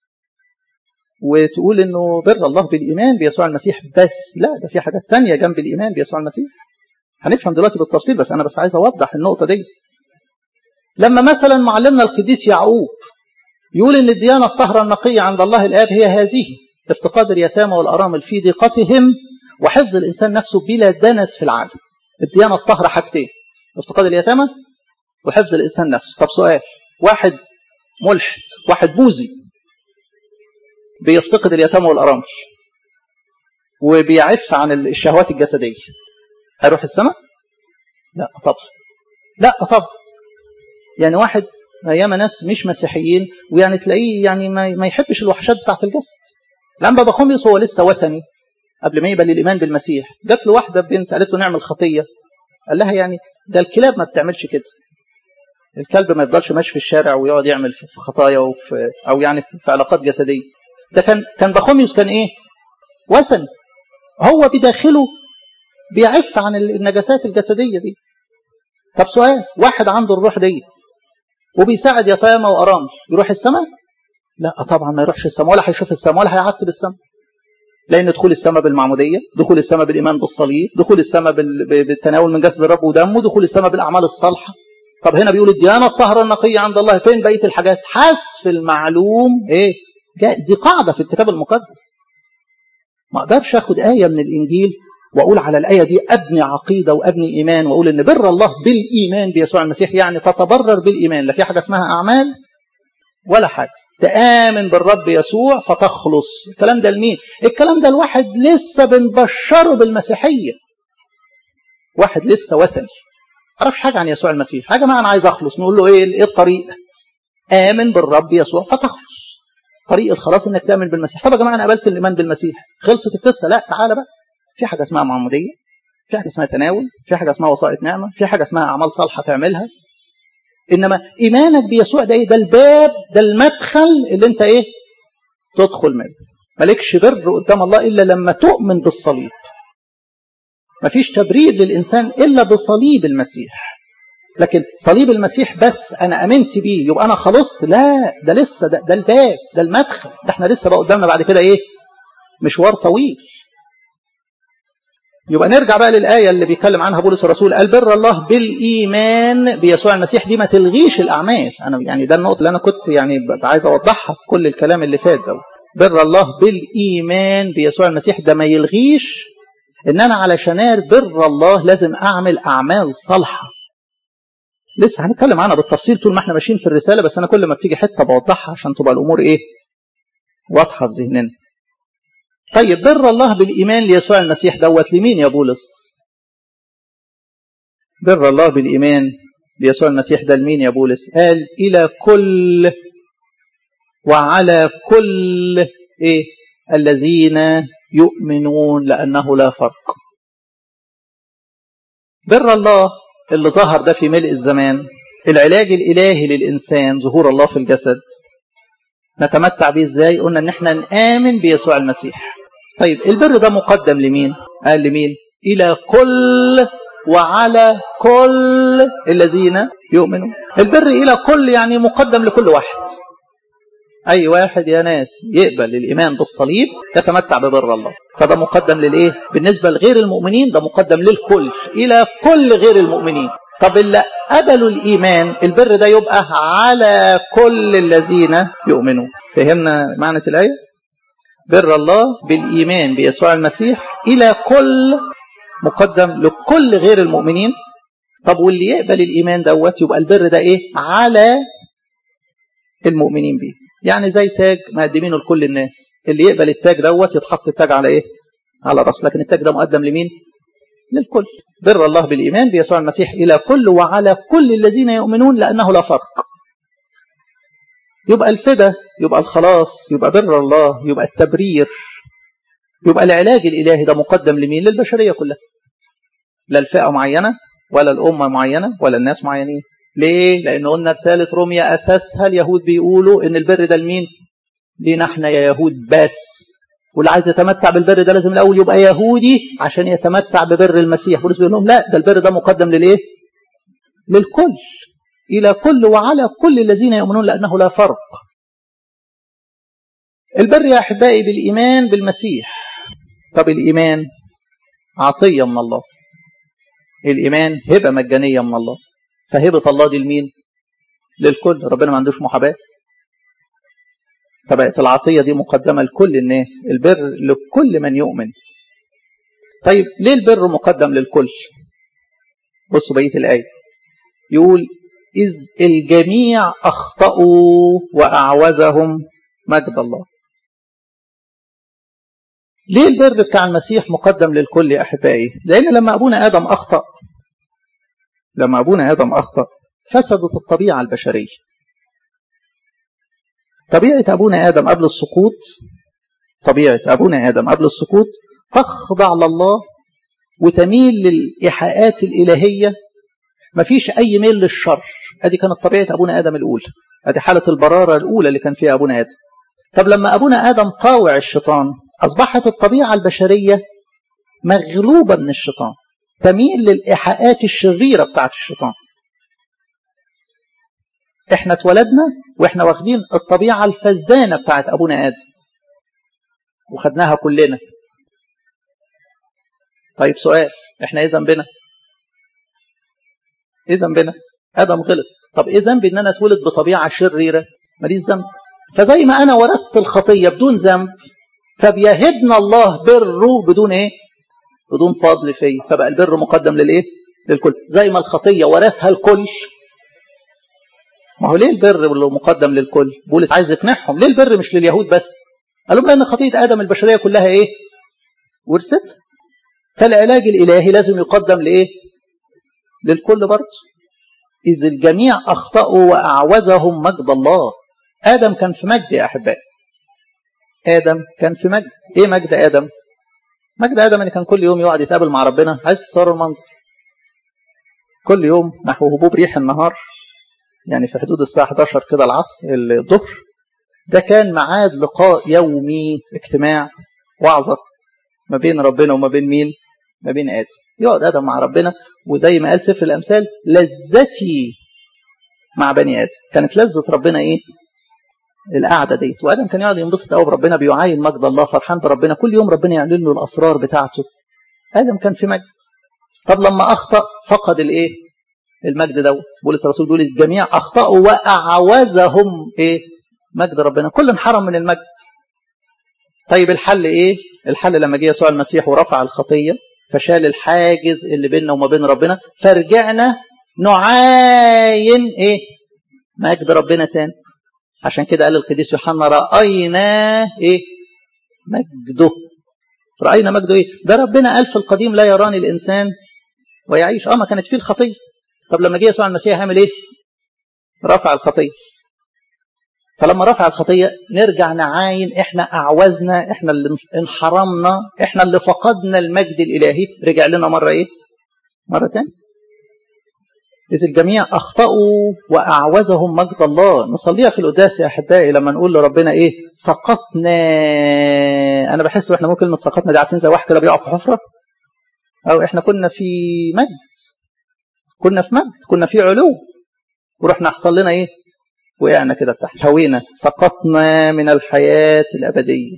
S1: وتقول انه بر الله بالايمان بيسوع المسيح بس لا ده في حاجات تانية جنب الايمان بيسوع المسيح هنفهم دلوقتي بالتفصيل بس انا بس عايز اوضح النقطه دي لما مثلا معلمنا القديس يعقوب يقول ان الديانه الطاهره النقيه عند الله الاب هي هذه افتقاد اليتامى والارامل في ضيقتهم وحفظ الانسان نفسه بلا دنس في العالم الديانه الطاهره حاجتين افتقاد اليتامى وحفظ الانسان نفسه طب سؤال واحد ملحد واحد بوذي بيفتقد اليتامى والارامل وبيعف عن الشهوات الجسديه هيروح السماء لا طبعا لا طبعا يعني واحد ايام ناس مش مسيحيين ويعني تلاقيه يعني ما, ما يحبش الوحشات بتاعت الجسد لما بخوميوس هو لسه وثني قبل ما يقبل الايمان بالمسيح جات له واحده بنت قالت له نعمل خطيه قال لها يعني ده الكلاب ما بتعملش كده الكلب ما يفضلش ماشي في الشارع ويقعد يعمل في خطايا وفي او يعني في علاقات جسديه ده كان كان بخوميوس كان ايه وثني هو بداخله بيعف عن النجاسات الجسديه دي طب سؤال واحد عنده الروح ديت وبيساعد يتامى وارامل يروح السماء لا طبعا ما يروحش السماء ولا هيشوف السماء ولا هيعتب السماء لان دخول السماء بالمعموديه دخول السماء بالايمان بالصليب دخول السماء بالتناول من جسد الرب ودمه دخول السماء بالاعمال الصالحه طب هنا بيقول الديانه الطاهره النقيه عند الله فين بقيه الحاجات حذف المعلوم ايه دي قاعده في الكتاب المقدس ما اقدرش اخد ايه من الانجيل واقول على الايه دي ابني عقيده وابني ايمان واقول ان بر الله بالايمان بيسوع المسيح يعني تتبرر بالايمان لا في حاجه اسمها اعمال ولا حاجه تآمن بالرب يسوع فتخلص الكلام ده لمين الكلام ده الواحد لسه بنبشره بالمسيحيه واحد لسه وثني عرفش حاجه عن يسوع المسيح يا جماعه انا عايز اخلص نقول له ايه ايه الطريق امن بالرب يسوع فتخلص طريق الخلاص انك تامن بالمسيح طب يا جماعه انا قبلت الايمان بالمسيح خلصت القصه لا تعالى بقى في حاجه اسمها معموديه في حاجه اسمها تناول في حاجه اسمها وسائط نعمه في حاجه اسمها اعمال صالحه تعملها انما ايمانك بيسوع ده ايه ده الباب ده المدخل اللي انت ايه تدخل منه مالكش بر قدام الله الا لما تؤمن بالصليب مفيش تبرير للانسان الا بصليب المسيح لكن صليب المسيح بس انا امنت بيه يبقى انا خلصت لا ده لسه ده, ده الباب ده المدخل ده احنا لسه بقى قدامنا بعد كده ايه مشوار طويل يبقى نرجع بقى للآية اللي بيتكلم عنها بولس الرسول قال بر الله بالإيمان بيسوع المسيح دي ما تلغيش الأعمال أنا يعني ده النقطة اللي أنا كنت يعني عايز أوضحها في كل الكلام اللي فات ده بر الله بالإيمان بيسوع المسيح ده ما يلغيش إن أنا علشان بر الله لازم أعمل أعمال صالحة لسه هنتكلم عنها بالتفصيل طول ما احنا ماشيين في الرسالة بس أنا كل ما بتيجي حتة بوضحها عشان تبقى الأمور إيه واضحة في ذهننا طيب بر الله بالإيمان ليسوع المسيح دوت لمين يا بولس بر الله بالإيمان ليسوع المسيح ده لمين يا بولس قال إلى كل وعلى كل إيه الذين يؤمنون لأنه لا فرق بر الله اللي ظهر ده في ملء الزمان العلاج الإلهي للإنسان ظهور الله في الجسد نتمتع به ازاي قلنا ان احنا نآمن بيسوع المسيح طيب البر ده مقدم لمين قال لمين الى كل وعلى كل الذين يؤمنون البر الى كل يعني مقدم لكل واحد اي واحد يا ناس يقبل الايمان بالصليب يتمتع ببر الله فده مقدم للايه بالنسبه لغير المؤمنين ده مقدم للكل الى كل غير المؤمنين طب اللي قبلوا الإيمان البر ده يبقى على كل الذين يؤمنون فهمنا معنى الآية بر الله بالإيمان بيسوع المسيح إلى كل مقدم لكل غير المؤمنين طب واللي يقبل الإيمان دوت يبقى البر ده إيه على المؤمنين بيه يعني زي تاج مقدمينه لكل الناس اللي يقبل التاج دوت يتحط التاج على إيه على رأسه لكن التاج ده مقدم لمين للكل بر الله بالإيمان بيسوع المسيح إلى كل وعلى كل الذين يؤمنون لأنه لا فرق يبقى الفدا يبقى الخلاص يبقى بر الله يبقى التبرير يبقى العلاج الإلهي ده مقدم لمين للبشرية كلها لا الفئة معينة ولا الأمة معينة ولا الناس معينين ليه؟ لأن قلنا رسالة روميا أساسها اليهود بيقولوا إن البر ده لمين؟ لينا احنا يا يهود بس واللي عايز يتمتع بالبر ده لازم الاول يبقى يهودي عشان يتمتع ببر المسيح بولس بيقول لهم لا ده البر ده مقدم للايه للكل الى كل وعلى كل الذين يؤمنون لانه لا فرق البر يا احبائي بالايمان بالمسيح طب الايمان عطيه من الله الايمان هبه مجانيه من الله فهبه الله دي لمين للكل ربنا ما عندوش محاباه فبقت العطية دي مقدمة لكل الناس البر لكل من يؤمن طيب ليه البر مقدم للكل بصوا بقية الآية يقول إذ الجميع أخطأوا وأعوزهم مجد الله ليه البر بتاع المسيح مقدم للكل يا أحبائي لأن لما أبونا آدم أخطأ لما أبونا آدم أخطأ فسدت الطبيعة البشرية طبيعة أبونا آدم قبل السقوط طبيعة أبونا آدم قبل السقوط تخضع لله وتميل للإيحاءات الإلهية مفيش أي ميل للشر أدي كانت طبيعة أبونا آدم الأولى أدي حالة البرارة الأولى اللي كان فيها أبونا آدم طب لما أبونا آدم طاوع الشيطان أصبحت الطبيعة البشرية مغلوبة من الشيطان تميل للإيحاءات الشريرة بتاعت الشيطان احنا اتولدنا واحنا واخدين الطبيعة الفزدانة بتاعت ابونا ادم وخدناها كلنا طيب سؤال احنا ايه ذنبنا ايه ذنبنا ادم غلط طب ايه ذنبي ان انا اتولد بطبيعة شريرة ماليش ذنب فزي ما انا ورثت الخطية بدون ذنب فبيهبنا الله بره بدون ايه بدون فضل فيه فبقى البر مقدم للايه للكل زي ما الخطية ورثها الكل ما هو ليه البر مقدم للكل بولس عايز يقنعهم ليه البر مش لليهود بس قال لهم لان خطيه ادم البشريه كلها ايه ورثتها فالعلاج الالهي لازم يقدم لايه للكل برضه اذ الجميع اخطاوا واعوزهم مجد الله ادم كان في مجد يا احبائي ادم كان في مجد ايه مجد ادم مجد ادم ان كان كل يوم يقعد يتقابل مع ربنا عايز تصوروا المنظر كل يوم نحو هبوب ريح النهار يعني في حدود الساعة 11 كده العصر الظهر ده كان ميعاد لقاء يومي اجتماع وعظة ما بين ربنا وما بين مين ما بين آدم يقعد آدم مع ربنا وزي ما قال سفر الأمثال لذتي مع بني آدم كانت لذة ربنا إيه القعده ديت وادم كان يقعد ينبسط قوي بربنا بيعاين مجد الله فرحان بربنا كل يوم ربنا يعلن له الاسرار بتاعته ادم كان في مجد طب لما اخطا فقد الايه المجد دوت بولس الرسول بيقول الجميع اخطاوا واعوزهم ايه مجد ربنا كل انحرم من المجد طيب الحل ايه الحل لما جه يسوع المسيح ورفع الخطيه فشال الحاجز اللي بيننا وما بين ربنا فرجعنا نعاين ايه مجد ربنا تاني عشان كده قال القديس يوحنا راينا ايه مجده راينا مجده ايه ده ربنا قال في القديم لا يراني الانسان ويعيش اه ما كانت فيه الخطيه طب لما جه يسوع المسيح عمل ايه رفع الخطيه فلما رفع الخطيه نرجع نعاين احنا اعوزنا احنا اللي انحرمنا احنا اللي فقدنا المجد الالهي رجع لنا مره ايه مره تاني إذ الجميع أخطأوا وأعوزهم مجد الله نصليها في القداس يا أحبائي لما نقول لربنا إيه سقطنا أنا بحس وإحنا ممكن كلمة سقطنا دي عارفين زي واحد كده بيقع في حفرة أو إحنا كنا في مجد كنا في مجد كنا في علو ورحنا حصل لنا إيه وقعنا كده تحت هوينا سقطنا من الحياة الأبدية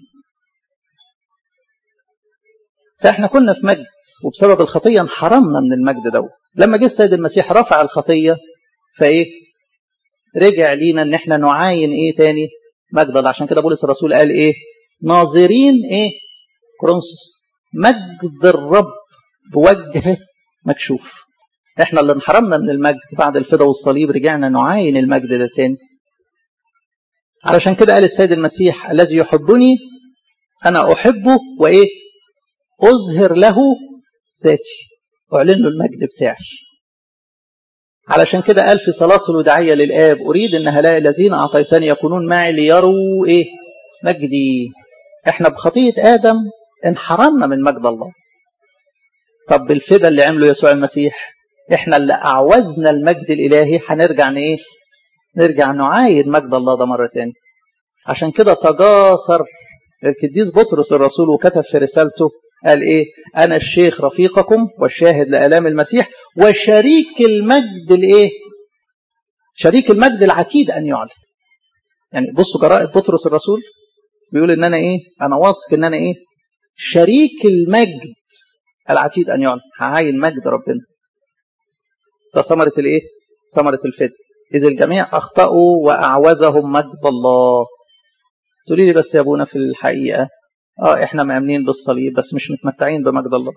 S1: فاحنا كنا في مجد وبسبب الخطية انحرمنا من المجد دوت لما جه السيد المسيح رفع الخطية فايه رجع لينا ان احنا نعاين ايه تاني مجد الله عشان كده بولس الرسول قال ايه ناظرين ايه كرونسوس مجد الرب بوجه مكشوف احنا اللي انحرمنا من المجد بعد الفدا والصليب رجعنا نعاين المجد ده تاني علشان كده قال السيد المسيح الذي يحبني انا احبه وايه أظهر له ذاتي أعلن له المجد بتاعي علشان كده قال في صلاة الوداعية للآب أريد أن هؤلاء الذين أعطيتني يكونون معي ليروا إيه مجدي إحنا بخطية آدم انحرمنا من مجد الله طب بالفدا اللي عمله يسوع المسيح إحنا اللي أعوزنا المجد الإلهي هنرجع إيه نرجع نعاين مجد الله ده مرة تاني عشان كده تجاسر القديس بطرس الرسول وكتب في رسالته قال ايه انا الشيخ رفيقكم والشاهد لالام المسيح وشريك المجد الايه شريك المجد العتيد ان يعلن يعني بصوا جرائد بطرس الرسول بيقول ان انا ايه انا واثق ان انا ايه شريك المجد العتيد ان يعلن هعاين مجد ربنا ده ثمره الايه ثمره الفداء اذ الجميع اخطاوا واعوزهم مجد الله تقولي لي بس يا ابونا في الحقيقه اه احنا مأمنين بالصليب بس مش متمتعين بمجد الله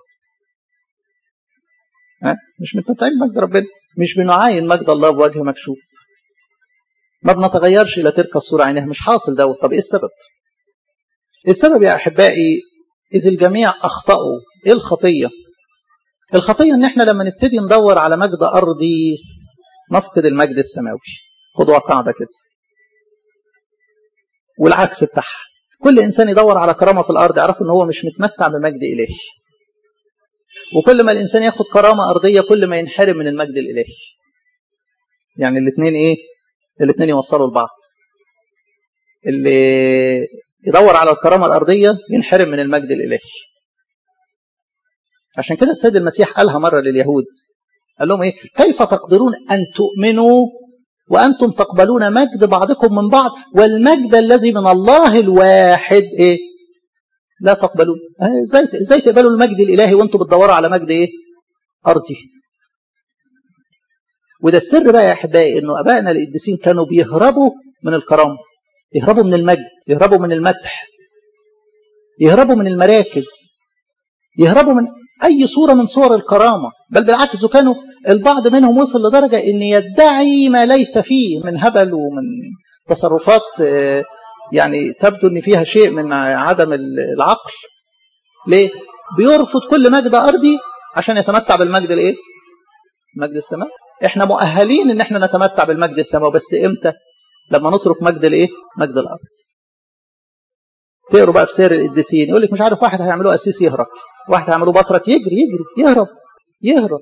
S1: ها مش متمتعين بمجد ربنا مش بنعاين مجد الله بوجه مكشوف ما بنتغيرش الى تلك الصوره عينها مش حاصل دوت طب ايه السبب السبب يا احبائي اذ الجميع اخطاوا ايه الخطيه الخطيه ان احنا لما نبتدي ندور على مجد ارضي نفقد المجد السماوي خدوا قاعده كده والعكس بتاعها كل انسان يدور على كرامه في الارض يعرف ان هو مش متمتع بمجد الهي وكل ما الانسان ياخد كرامه ارضيه كل ما ينحرم من المجد الالهي يعني الاثنين ايه الاثنين يوصلوا لبعض اللي يدور على الكرامه الارضيه ينحرم من المجد الالهي عشان كده السيد المسيح قالها مره لليهود قال لهم ايه كيف تقدرون ان تؤمنوا وأنتم تقبلون مجد بعضكم من بعض والمجد الذي من الله الواحد إيه؟ لا تقبلون ازاي ازاي تقبلوا المجد الإلهي وأنتم بتدوروا على مجد إيه؟ أرضي وده السر بقى يا أحبائي إنه أبائنا القديسين كانوا بيهربوا من الكرامة يهربوا من المجد يهربوا من المدح يهربوا من المراكز يهربوا من أي صورة من صور الكرامة بل بالعكس وكانوا البعض منهم وصل لدرجة أن يدعي ما ليس فيه من هبل ومن تصرفات يعني تبدو أن فيها شيء من عدم العقل ليه؟ بيرفض كل مجد أرضي عشان يتمتع بالمجد الإيه؟ مجد السماء احنا مؤهلين ان احنا نتمتع بالمجد السماء بس امتى لما نترك مجد الايه مجد الارض تقروا بقى في سير القديسين يقول لك مش عارف واحد هيعملوه اسيس يهرب واحد هيعملوه بطرك يجري يجري يهرب يهرب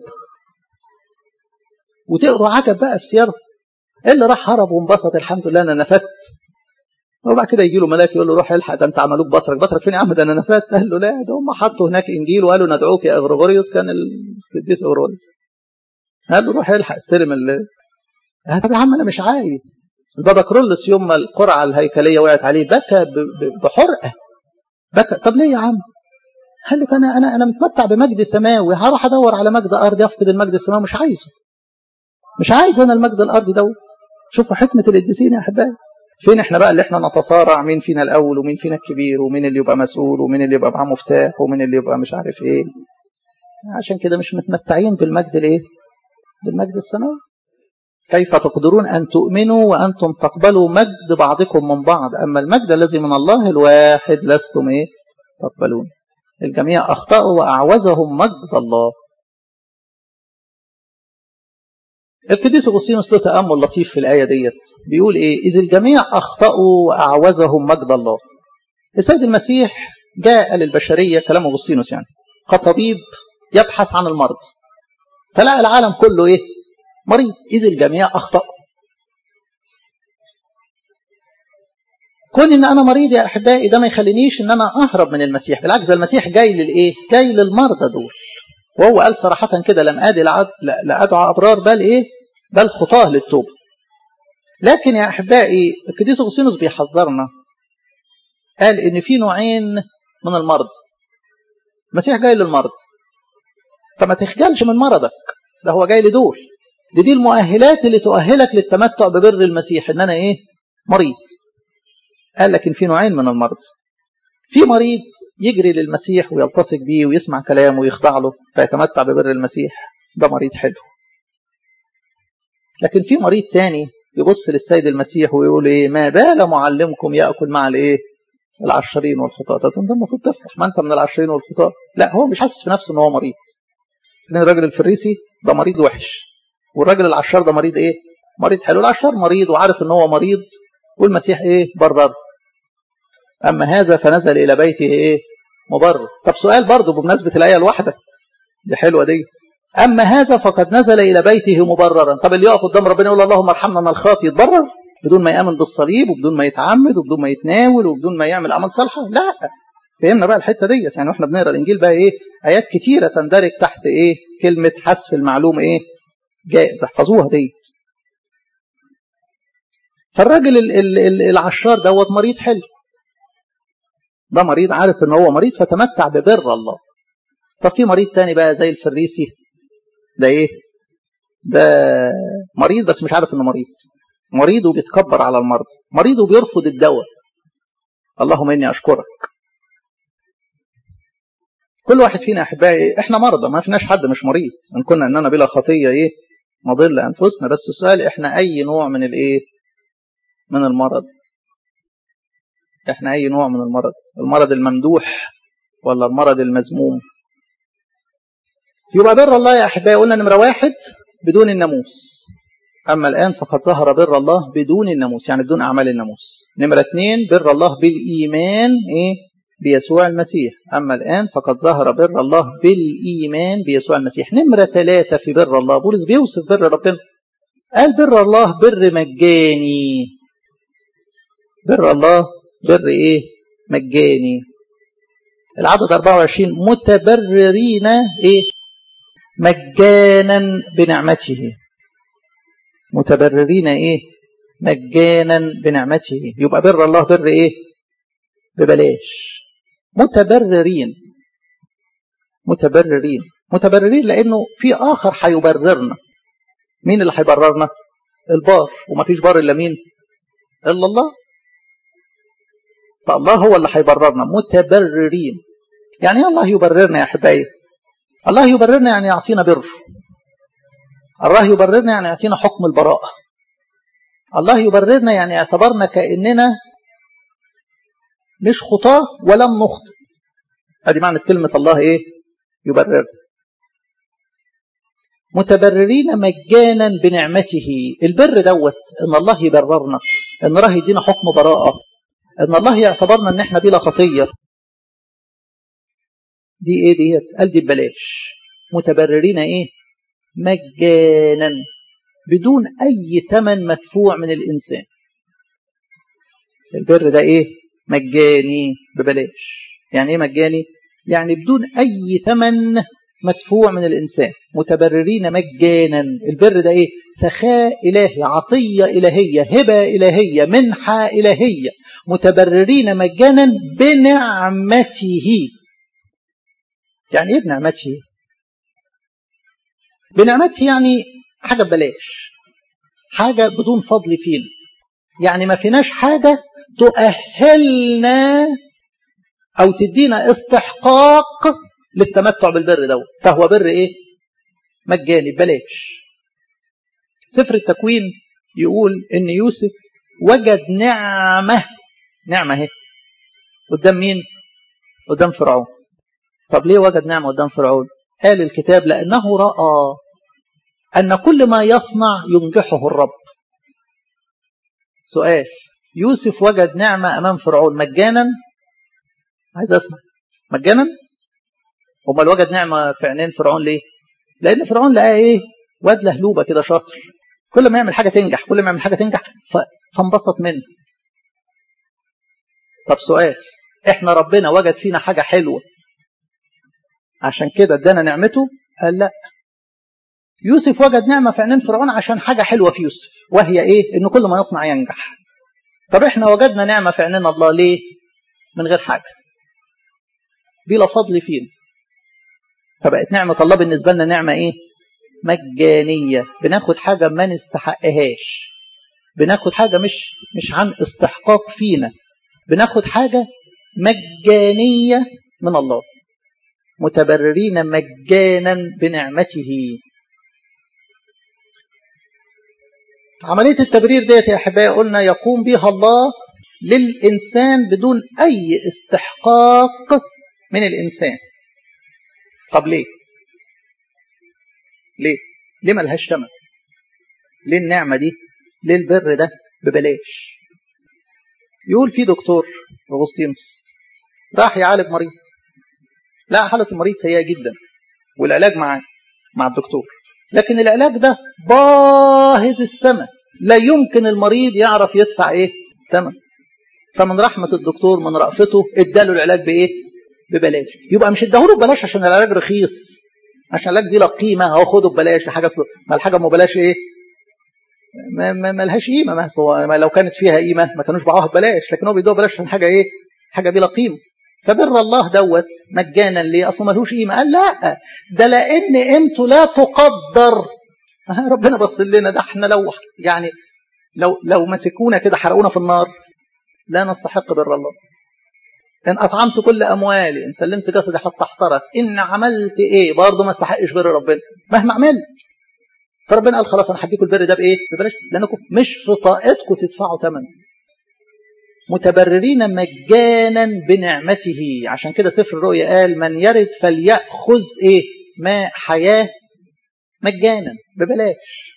S1: وتقروا عجب بقى في سيره اللي راح هرب وانبسط الحمد لله انا نفدت وبعد كده يجي له ملاك يقول له روح الحق ده انت عملوك بطرك بطرك فين يا عم ده انا نفدت قال له لا ده هم حطوا هناك انجيل وقالوا ندعوك يا اغريغوريوس كان القديس اغريغوريوس قال له روح الحق استلم ال آه طب يا عم انا مش عايز البابا كرولس يوم ما القرعة الهيكلية وقعت عليه بكى بحرقة بكى طب ليه يا عم قال لك انا انا انا متمتع بمجد سماوي هروح ادور على مجد ارضي افقد المجد السماوي مش عايزه مش عايز انا المجد الارضي دوت شوفوا حكمه القديسين يا احبائي فين احنا بقى اللي احنا نتصارع مين فينا الاول ومين فينا الكبير ومين اللي يبقى مسؤول ومين اللي يبقى معاه مفتاح ومين اللي يبقى مش عارف ايه عشان كده مش متمتعين بالمجد الايه بالمجد السماوي كيف تقدرون ان تؤمنوا وانتم تقبلوا مجد بعضكم من بعض اما المجد الذي من الله الواحد لستم ايه تقبلون الجميع اخطاوا واعوزهم مجد الله القديس اغسطينوس له تامل لطيف في الايه ديت بيقول ايه اذ الجميع اخطاوا واعوزهم مجد الله السيد المسيح جاء للبشريه كلام اغسطينوس يعني كطبيب يبحث عن المرض فلقى العالم كله ايه مريض اذ الجميع اخطاوا كون ان انا مريض يا احبائي ده ما يخلينيش ان انا اهرب من المسيح بالعكس المسيح جاي للايه جاي للمرضى دول وهو قال صراحة كده لم آدي لأدعى أبرار بل إيه بل خطاه للتوبة لكن يا أحبائي القديس أغسطينوس بيحذرنا قال إن في نوعين من المرض المسيح جاي للمرض فما تخجلش من مرضك ده هو جاي لدول دي دي المؤهلات اللي تؤهلك للتمتع ببر المسيح ان انا ايه مريض قال لكن في نوعين من المرض في مريض يجري للمسيح ويلتصق بيه ويسمع كلامه ويخضع له فيتمتع ببر المسيح ده مريض حلو لكن في مريض تاني يبص للسيد المسيح ويقول ايه ما بال معلمكم ياكل مع الايه العشرين والخطاة ده انت المفروض تفرح ما انت من العشرين والخطاة لا هو مش حاسس في نفسه ان هو مريض لان الراجل الفريسي ده مريض وحش والراجل العشار ده مريض ايه مريض حلو العشار مريض وعارف ان هو مريض والمسيح ايه برر اما هذا فنزل الى بيته ايه مبرر طب سؤال برضه بمناسبه الايه الواحده دي حلوه دي اما هذا فقد نزل الى بيته مبررا طب اللي يقف قدام ربنا يقول اللهم ارحمنا من الخاطي يتبرر بدون ما يامن بالصليب وبدون ما يتعمد وبدون ما يتناول وبدون ما يعمل اعمال صالحه لا فهمنا بقى الحته ديت يعني واحنا بنقرا الانجيل بقى ايه ايات كتيره تندرج تحت ايه كلمه حذف المعلوم ايه جائز احفظوها ديت فالراجل ال ال ال العشار دوت مريض حلو ده مريض عارف ان هو مريض فتمتع ببر الله طب في مريض تاني بقى زي الفريسي ده ايه ده مريض بس مش عارف انه مريض مريض وبيتكبر على المرض مريض وبيرفض الدواء اللهم اني اشكرك كل واحد فينا احبائي احنا مرضى ما فيناش حد مش مريض ان كنا اننا بلا خطيه ايه نضل انفسنا بس السؤال احنا اي نوع من الايه من المرض احنا اي نوع من المرض المرض الممدوح ولا المرض المذموم يبقى بر الله يا احبائي قلنا نمره واحد بدون الناموس اما الان فقد ظهر بر الله بدون الناموس يعني بدون اعمال الناموس نمره اثنين بر الله بالايمان ايه بيسوع المسيح اما الان فقد ظهر بر الله بالايمان بيسوع المسيح نمره ثلاثه في بر الله بولس بيوصف بر ربنا قال بر الله بر مجاني بر الله بر ايه مجاني العدد 24 متبررين ايه مجانا بنعمته متبررين ايه مجانا بنعمته يبقى بر الله بر ايه ببلاش متبررين متبررين متبررين لانه في اخر هيبررنا مين اللي هيبررنا البار ومفيش بار الا مين الا الله فالله هو اللي هيبررنا متبررين يعني ايه الله يبررنا يا احبائي الله يبررنا يعني يعطينا بر الله يبررنا يعني يعطينا حكم البراءة الله يبررنا يعني اعتبرنا كأننا مش خطاة ولم نخطئ ادي معنى كلمة الله ايه يبرر متبررين مجانا بنعمته البر دوت ان الله يبررنا ان الله يدينا حكم براءة ان الله يعتبرنا ان احنا بلا خطية دي ايه ديت قال دي ببلاش متبررين ايه مجانا بدون اي ثمن مدفوع من الانسان البر ده ايه مجاني ببلاش يعني ايه مجاني يعني بدون اي ثمن مدفوع من الإنسان متبررين مجانا البر ده إيه سخاء إلهي عطية إلهية هبة إلهية منحة إلهية متبررين مجانا بنعمته يعني إيه بنعمته بنعمته يعني حاجة ببلاش حاجة بدون فضل فينا يعني ما فيناش حاجة تؤهلنا أو تدينا استحقاق للتمتع بالبر دوت فهو بر إيه مجاني ببلاش سفر التكوين يقول إن يوسف وجد نعمة نعمة اهي قدام مين قدام فرعون طب ليه وجد نعمة قدام فرعون قال الكتاب لأنه رأى أن كل ما يصنع ينجحه الرب سؤال يوسف وجد نعمة أمام فرعون مجانا عايز أسمع مجانا امال وجد نعمة في عينين فرعون ليه لأن فرعون لقاه إيه واد لهلوبة كده شاطر كل ما يعمل حاجة تنجح كل ما يعمل حاجة تنجح ف... فانبسط منه طب سؤال احنا ربنا وجد فينا حاجة حلوة عشان كده ادانا نعمته قال لا يوسف وجد نعمة في عينين فرعون عشان حاجة حلوة في يوسف وهي ايه ان كل ما يصنع ينجح طب احنا وجدنا نعمة في عينين الله ليه من غير حاجة بلا فضل فينا فبقت نعمة الله بالنسبة لنا نعمة ايه مجانية بناخد حاجة ما نستحقهاش بناخد حاجة مش مش عن استحقاق فينا بناخد حاجة مجانية من الله متبررين مجانا بنعمته عملية التبرير ديت يا أحبائي قلنا يقوم بها الله للإنسان بدون أي استحقاق من الإنسان طب ليه ليه ليه ملهاش ثمن ليه النعمة دي ليه البر ده ببلاش يقول في دكتور أغسطينوس راح يعالج مريض لا حالة المريض سيئة جدا والعلاج معاه مع الدكتور لكن العلاج ده باهظ السماء لا يمكن المريض يعرف يدفع ايه ثمن فمن رحمة الدكتور من رأفته اداله العلاج بايه ببلاش يبقى مش اداهوله ببلاش عشان العلاج رخيص عشان العلاج دي له قيمة اهو خده ببلاش لحاجة اصله ما الحاجة ما بلاش ايه ما, ما, ما لهاش قيمة ما هو لو كانت فيها قيمة ما كانوش باعوها ببلاش لكن هو بيدوها ببلاش عشان حاجة ايه حاجة بلا قيمة فبر الله دوت مجانا ليه اصله ملهوش قيمة قال لا ده لان قيمته لا تقدر ربنا بص لنا ده احنا لو يعني لو لو مسكونا كده حرقونا في النار لا نستحق بر الله ان اطعمت كل اموالي ان سلمت جسدي حتى احترق ان عملت ايه برضه ما استحقش بر ربنا مهما عملت فربنا قال خلاص انا هديكم البر ده بايه ببلاش لانكم مش في طاقتكم تدفعوا ثمن متبررين مجانا بنعمته عشان كده سفر الرؤيا قال من يرد فليأخذ ايه ماء حياة مجانا ببلاش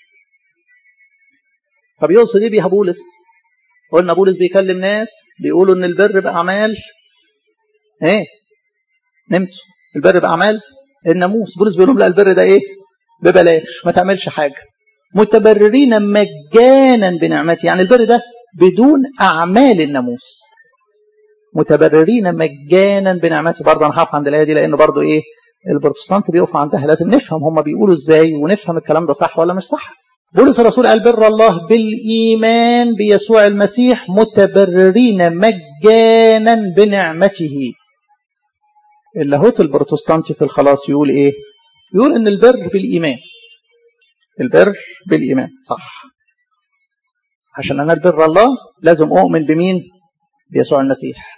S1: طب يقصد ايه بيها بولس قلنا بولس بيكلم ناس بيقولوا ان البر باعمال ايه نمتوا البر باعمال الناموس بولس بيقول لهم لا البر ده ايه ببلاش ما تعملش حاجه متبررين مجانا بنعمته يعني البر ده بدون اعمال الناموس متبررين مجانا بنعمته برضه انا هقف عند الايه دي لانه برضه ايه البروتستانت بيقفوا عندها لازم نفهم هم بيقولوا ازاي ونفهم الكلام ده صح ولا مش صح بولس الرسول قال بر الله بالإيمان بيسوع المسيح متبررين مجانا بنعمته اللاهوت البروتستانتي في الخلاص يقول ايه يقول ان البر بالإيمان البر بالإيمان صح عشان أنال بر الله لازم أؤمن بمين بيسوع المسيح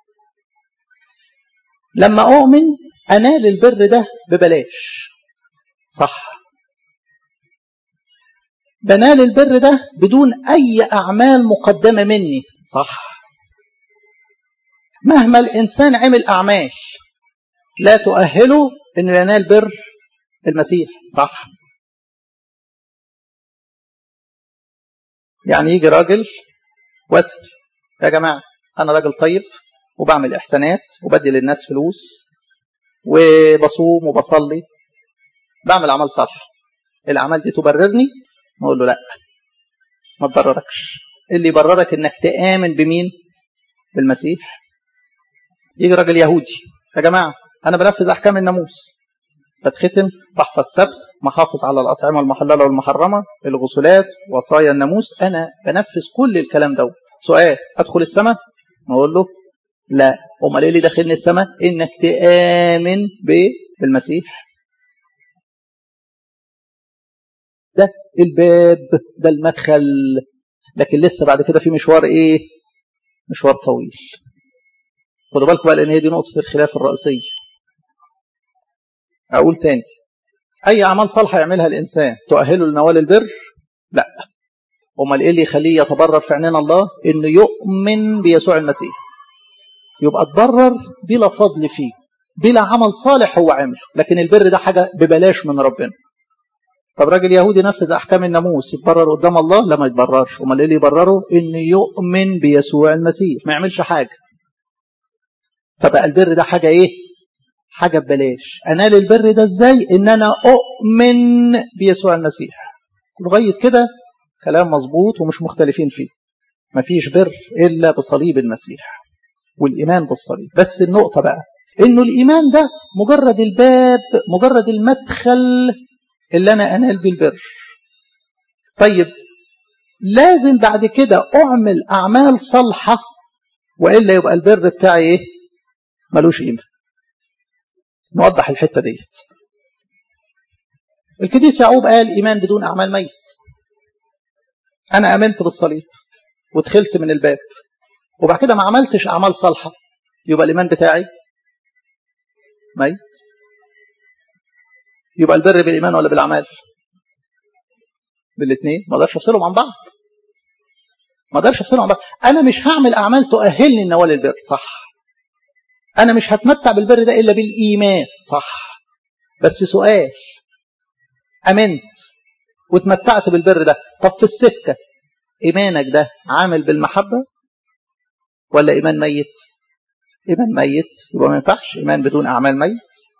S1: لما أؤمن أنال البر ده ببلاش صح بنال البر ده بدون أي أعمال مقدمة مني صح مهما الإنسان عمل أعمال لا تؤهله أنه ينال بر المسيح صح يعني يجي راجل واسل يا جماعة أنا راجل طيب وبعمل إحسانات وبدي للناس فلوس وبصوم وبصلي بعمل أعمال صالحة الأعمال دي تبررني نقول له لا ما تبرركش اللي يبررك انك تآمن بمين بالمسيح يجي راجل يهودي يا جماعة أنا بنفذ أحكام الناموس بتختم بحفظ سبت محافظ على الأطعمة المحللة والمحرمة الغسلات وصايا الناموس أنا بنفذ كل الكلام ده سؤال أدخل السماء أقول له لا أمال إيه اللي داخلني السماء إنك تآمن بالمسيح ده الباب ده المدخل لكن لسه بعد كده في مشوار ايه مشوار طويل خدوا بالكم بقى لان هي دي نقطه الخلاف الرئيسيه اقول تاني اي اعمال صالحه يعملها الانسان تؤهله لنوال البر لا امال ايه اللي يخليه يتبرر في عينين الله انه يؤمن بيسوع المسيح يبقى اتبرر بلا فضل فيه بلا عمل صالح هو عمله لكن البر ده حاجه ببلاش من ربنا طب راجل يهودي نفذ احكام الناموس يتبرر قدام الله لا ما يتبررش امال ايه اللي يبرره انه يؤمن بيسوع المسيح ما يعملش حاجه فبقى البر ده حاجه ايه حاجه ببلاش انال البر ده ازاي ان انا اؤمن بيسوع المسيح لغايه كده كلام مظبوط ومش مختلفين فيه مفيش بر الا بصليب المسيح والايمان بالصليب بس النقطه بقى انه الايمان ده مجرد الباب مجرد المدخل اللي أنا أنال بالبر طيب لازم بعد كده أعمل أعمال صالحة وإلا يبقى البر بتاعي إيه ملوش قيمة نوضح الحتة ديت القديس يعقوب قال إيمان بدون أعمال ميت أنا آمنت بالصليب ودخلت من الباب وبعد كده ما عملتش أعمال صالحة يبقى الإيمان بتاعي ميت يبقى البر بالايمان ولا بالاعمال بالاثنين ما اقدرش افصلهم عن بعض ما اقدرش افصلهم عن بعض انا مش هعمل اعمال تؤهلني ان اولي البر صح انا مش هتمتع بالبر ده الا بالايمان صح بس سؤال امنت واتمتعت بالبر ده طب في السكه ايمانك ده عامل بالمحبه ولا ايمان ميت ايمان ميت يبقى ما ينفعش ايمان بدون اعمال ميت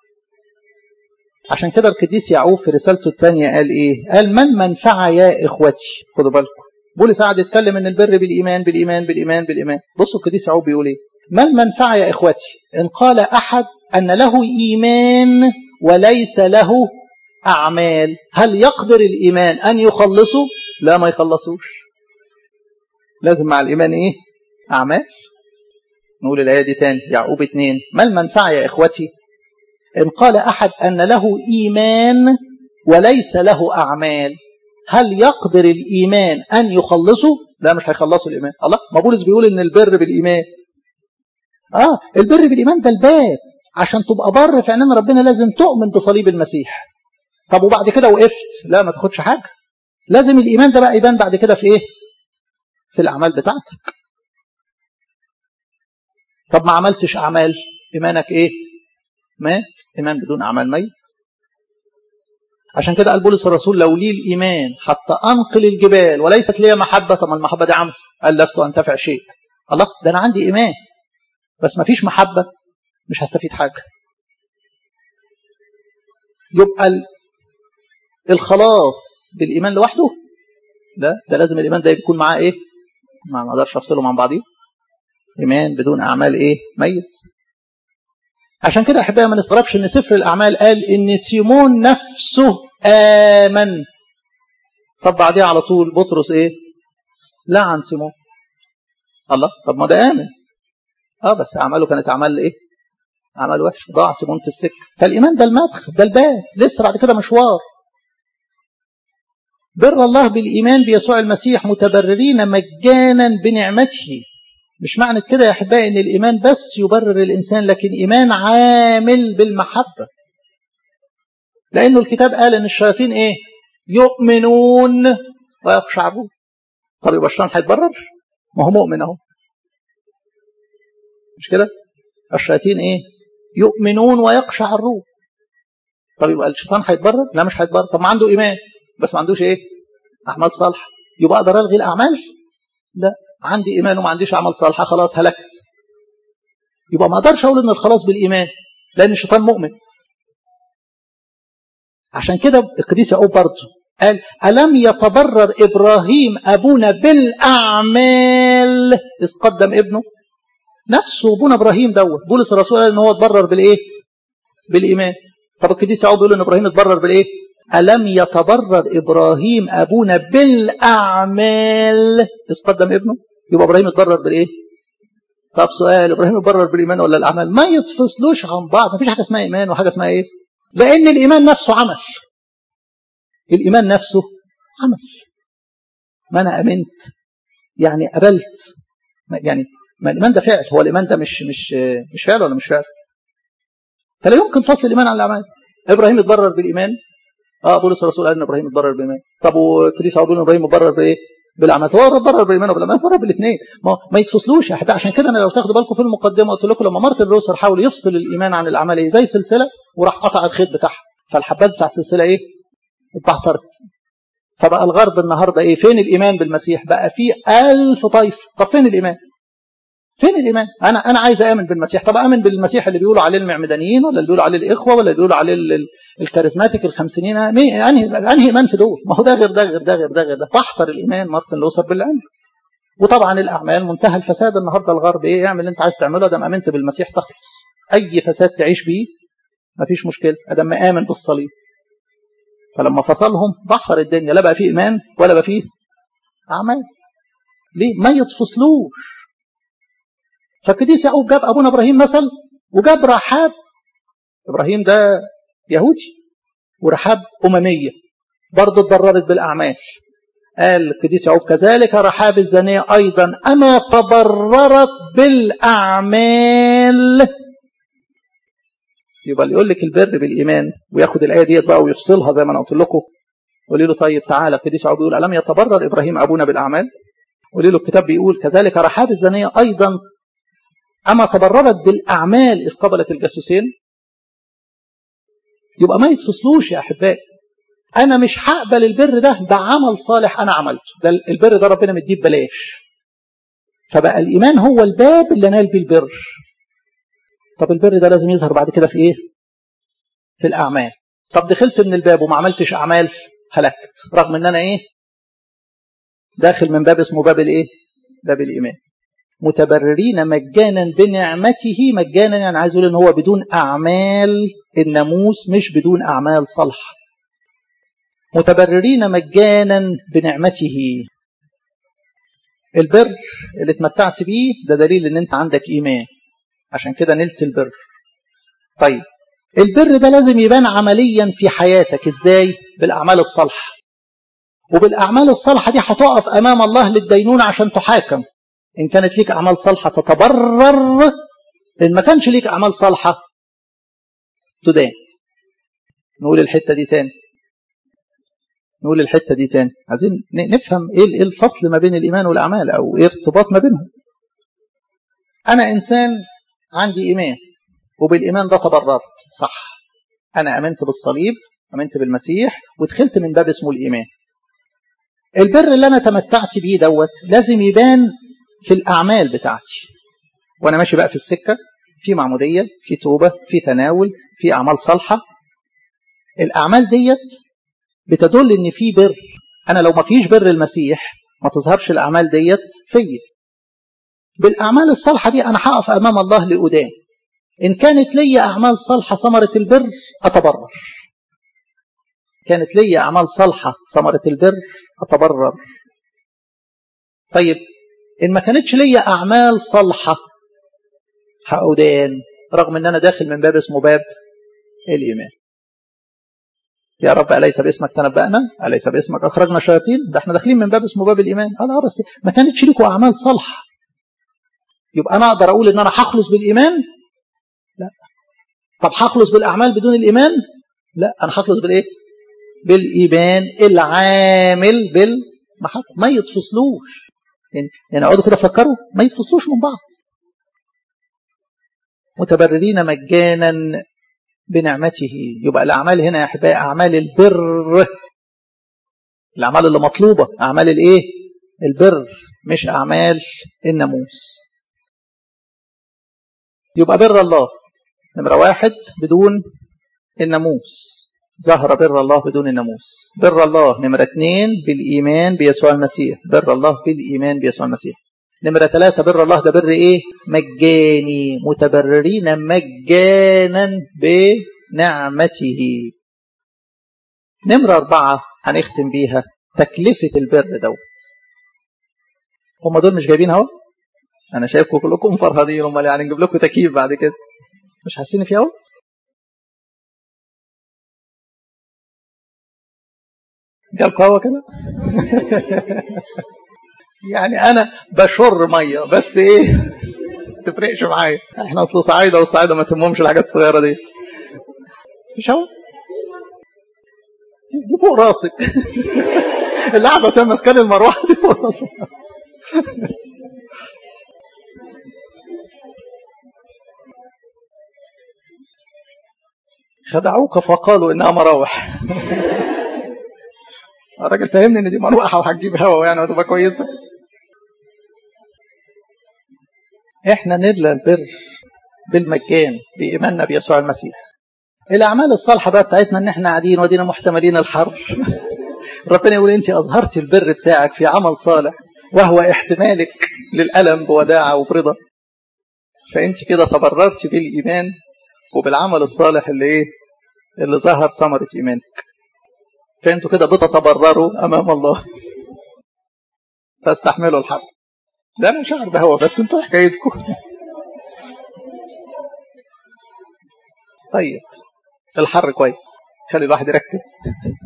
S1: عشان كده القديس يعقوب في رسالته الثانية قال إيه؟ قال ما المنفعة يا إخوتي؟ خدوا بالكم. بولس قاعد يتكلم إن البر بالإيمان بالإيمان بالإيمان بالإيمان. بصوا القديس يعقوب بيقول إيه؟ ما المنفعة يا إخوتي؟ إن قال أحد أن له إيمان وليس له أعمال، هل يقدر الإيمان أن يخلصه؟ لا ما يخلصوش. لازم مع الإيمان إيه؟ أعمال. نقول الآية دي تاني يعقوب اتنين ما المنفعة يا إخوتي؟ إن قال أحد أن له إيمان وليس له أعمال هل يقدر الإيمان أن يخلصه؟ لا مش هيخلصوا الإيمان الله ما بولس بيقول إن البر بالإيمان آه البر بالإيمان ده الباب عشان تبقى بر في عينين ربنا لازم تؤمن بصليب المسيح طب وبعد كده وقفت لا ما تاخدش حاجة لازم الإيمان ده بقى يبان بعد كده في إيه في الأعمال بتاعتك طب ما عملتش أعمال إيمانك إيه مات إيمان بدون أعمال ميت عشان كده قال بولس الرسول لو لي الإيمان حتى أنقل الجبال وليست لي محبة طب المحبة دي عمل قال لست أنتفع شيء الله ده أنا عندي إيمان بس ما فيش محبة مش هستفيد حاجة يبقى الخلاص بالإيمان لوحده لا ده لازم الإيمان ده يكون معاه إيه ما اقدرش أفصلهم عن بعضيه إيمان بدون أعمال إيه ميت عشان كده أحبائي ما نستغربش إن سفر الأعمال قال إن سيمون نفسه آمن طب بعديها على طول بطرس إيه لعن سيمون الله طب ما ده آمن اه بس أعماله كانت أعمال إيه أعمال وحش ضاع سيمون في السكة فالإيمان ده المدخل ده الباب لسه بعد كده مشوار بر الله بالإيمان بيسوع المسيح متبررين مجانا بنعمته مش معنى كده يا أحبائي أن الإيمان بس يبرر الإنسان لكن إيمان عامل بالمحبة لأنه الكتاب قال أن الشياطين إيه يؤمنون ويقشعرون طب يبقى الشيطان هيتبرر ما هو مؤمن أهو مش كده الشياطين إيه يؤمنون ويقشعرون طب يبقى الشيطان هيتبرر لا مش هيتبرر طب ما عنده إيمان بس ما عندوش إيه أعمال صالحة يبقى أقدر ألغي الأعمال لا عندي إيمان وما عنديش أعمال صالحة خلاص هلكت يبقى ما أقدرش أقول إن الخلاص بالإيمان لأن الشيطان مؤمن عشان كده القديس يعقوب برضه قال ألم يتبرر إبراهيم أبونا بالأعمال إذ قدم ابنه نفسه أبونا إبراهيم دوت بولس الرسول قال إن هو اتبرر بالإيه بالإيمان طب القديس يعقوب بيقول ان ابراهيم اتبرر بالايه الم يتبرر ابراهيم ابونا بالاعمال اذ قدم ابنه يبقى ابراهيم اتبرر بالايه طب سؤال ابراهيم اتبرر بالايمان ولا الاعمال ما يتفصلوش عن بعض مفيش حاجه اسمها ايمان وحاجه اسمها ايه لان الايمان نفسه عمل الايمان نفسه عمل ما انا امنت يعني قبلت يعني ما الايمان ده فعل هو الايمان ده مش مش مش فعل ولا مش فعل فلا يمكن فصل الايمان عن الاعمال ابراهيم اتبرر بالايمان اه بولس الرسول قال ان ابراهيم اتبرر بالايمان طب والكنيسه يقولون ابراهيم اتبرر بايه بالاعمال هو اتبرر بالايمان وبالاعمال اتبرر بالاثنين ما, ما يتفصلوش يا احبائي عشان كده انا لو تاخدوا بالكم في المقدمه قلت لكم لما مارتن لوثر حاول يفصل الايمان عن الاعمال ايه زي سلسله وراح قطع الخيط بتاعها فالحبات بتاع السلسله ايه اتبعترت فبقى الغرب النهارده ايه فين الايمان بالمسيح بقى في ألف طيف طب فين الايمان فين الايمان انا انا عايز امن بالمسيح طب امن بالمسيح اللي بيقولوا عليه المعمدانيين ولا اللي بيقولوا عليه الاخوه ولا اللي بيقولوا عليه الكاريزماتيك الخمسينين انهي انهي ايمان في دول ما هو ده غير ده غير ده غير ده غير ده بحتر الايمان مارتن لوثر بالعلم وطبعا الاعمال منتهى الفساد النهارده الغرب ايه اعمل اللي انت عايز تعمله ده امنت بالمسيح تخلص اي فساد تعيش بيه مفيش مشكله ادم مآمن بالصليب فلما فصلهم بحر الدنيا لا بقى فيه ايمان ولا بقى فيه اعمال ليه ما يتفصلوش فالقديس يعقوب جاب ابونا ابراهيم مثل وجاب رحاب ابراهيم ده يهودي ورحاب امميه برضه اتضررت بالاعمال قال القديس يعقوب كذلك رحاب الزانيه ايضا اما تبررت بالاعمال يبقى اللي يقول لك البر بالايمان وياخد الايه ديت بقى ويفصلها زي ما انا قلت لكم قولي له طيب تعالى القديس يعقوب بيقول الم يتبرر ابراهيم ابونا بالاعمال قولي له الكتاب بيقول كذلك رحاب الزانيه ايضا اما تبررت بالاعمال اذ قبلت الجاسوسين يبقى ما يتفصلوش يا احبائي انا مش هقبل البر ده بعمل صالح انا عملته ده البر ده ربنا مديه ببلاش فبقى الايمان هو الباب اللي نال بيه البر طب البر ده لازم يظهر بعد كده في ايه في الاعمال طب دخلت من الباب وما عملتش اعمال هلكت رغم ان انا ايه داخل من باب اسمه باب الايه باب الايمان متبررين مجانا بنعمته مجانا يعني عايز اقول ان هو بدون اعمال الناموس مش بدون اعمال صالحه متبررين مجانا بنعمته البر اللي اتمتعت بيه ده دليل ان انت عندك ايمان عشان كده نلت البر طيب البر ده لازم يبان عمليا في حياتك ازاي بالاعمال الصالحه وبالاعمال الصالحه دي هتقف امام الله للدينونه عشان تحاكم ان كانت ليك اعمال صالحه تتبرر ان ما كانش ليك اعمال صالحه تدان نقول الحته دي تاني نقول الحته دي تاني عايزين نفهم ايه الفصل ما بين الايمان والاعمال او ايه ارتباط ما بينهم انا انسان عندي ايمان وبالايمان ده تبررت صح انا امنت بالصليب امنت بالمسيح ودخلت من باب اسمه الايمان البر اللي انا تمتعت بيه دوت لازم يبان في الاعمال بتاعتي وانا ماشي بقى في السكه في معموديه في توبه في تناول في اعمال صالحه الاعمال ديت بتدل ان في بر انا لو ما فيش بر المسيح ما تظهرش الاعمال ديت فيا بالاعمال الصالحه دي انا هقف امام الله لأدان ان كانت لي اعمال صالحه ثمره البر اتبرر كانت لي اعمال صالحه ثمره البر اتبرر طيب ان ما كانتش لي اعمال صالحه هأدان رغم ان انا داخل من باب اسمه باب الايمان يا رب أليس باسمك تنبأنا أليس باسمك أخرجنا شياطين ده احنا داخلين من باب اسمه باب الإيمان قال اه بس ما كانتش لكم أعمال صالحة يبقى أنا أقدر أقول إن أنا هخلص بالإيمان لا طب هخلص بالأعمال بدون الإيمان لا أنا هخلص بالإيه بالإيمان العامل بالمحبة ما يتفصلوش يعني, يعني اقعدوا كده فكروا ما يتفصلوش من بعض متبررين مجانا بنعمته يبقى الأعمال هنا يا أحبائي أعمال البر الأعمال اللي مطلوبة أعمال الإيه البر مش أعمال الناموس يبقى بر الله نمرة واحد بدون الناموس ظهر بر الله بدون الناموس بر الله نمرة اثنين بالإيمان بيسوع المسيح بر الله بالإيمان بيسوع المسيح نمرة ثلاثة بر الله ده بر إيه مجاني متبررين مجانا نعمته نمرة أربعة هنختم بيها تكلفة البر دوت هم دول مش جايبين اهو أنا شايفكم كلكم فرهدين أمال يعني نجيب لكم تكييف بعد كده مش حاسين فيه اهو جالكوا هوا كده يعني انا بشر ميه بس ايه تفرقش معايا احنا اصل صعايده والصعايده ما تهمهمش الحاجات الصغيره ديت مفيش هوا دي فوق راسك اللي قاعده تم مسكان المروحه دي فوق راسك خدعوك فقالوا انها مراوح الراجل فهمني ان دي مروحه وهتجيب هوا يعني وتبقى كويسه احنا نرلى البر بالمجان بايماننا بيسوع المسيح الاعمال الصالحه بقى بتاعتنا ان احنا قاعدين ودينا محتملين الحر ربنا يقول انت اظهرت البر بتاعك في عمل صالح وهو احتمالك للالم بوداعه وبرضا فانت كده تبررت بالايمان وبالعمل الصالح اللي ايه اللي ظهر ثمره ايمانك فانتوا كده بتتبرروا امام الله فاستحملوا الحر ده انا شعر بهوا بس انتوا حكايتكم طيب الحر كويس خلي الواحد يركز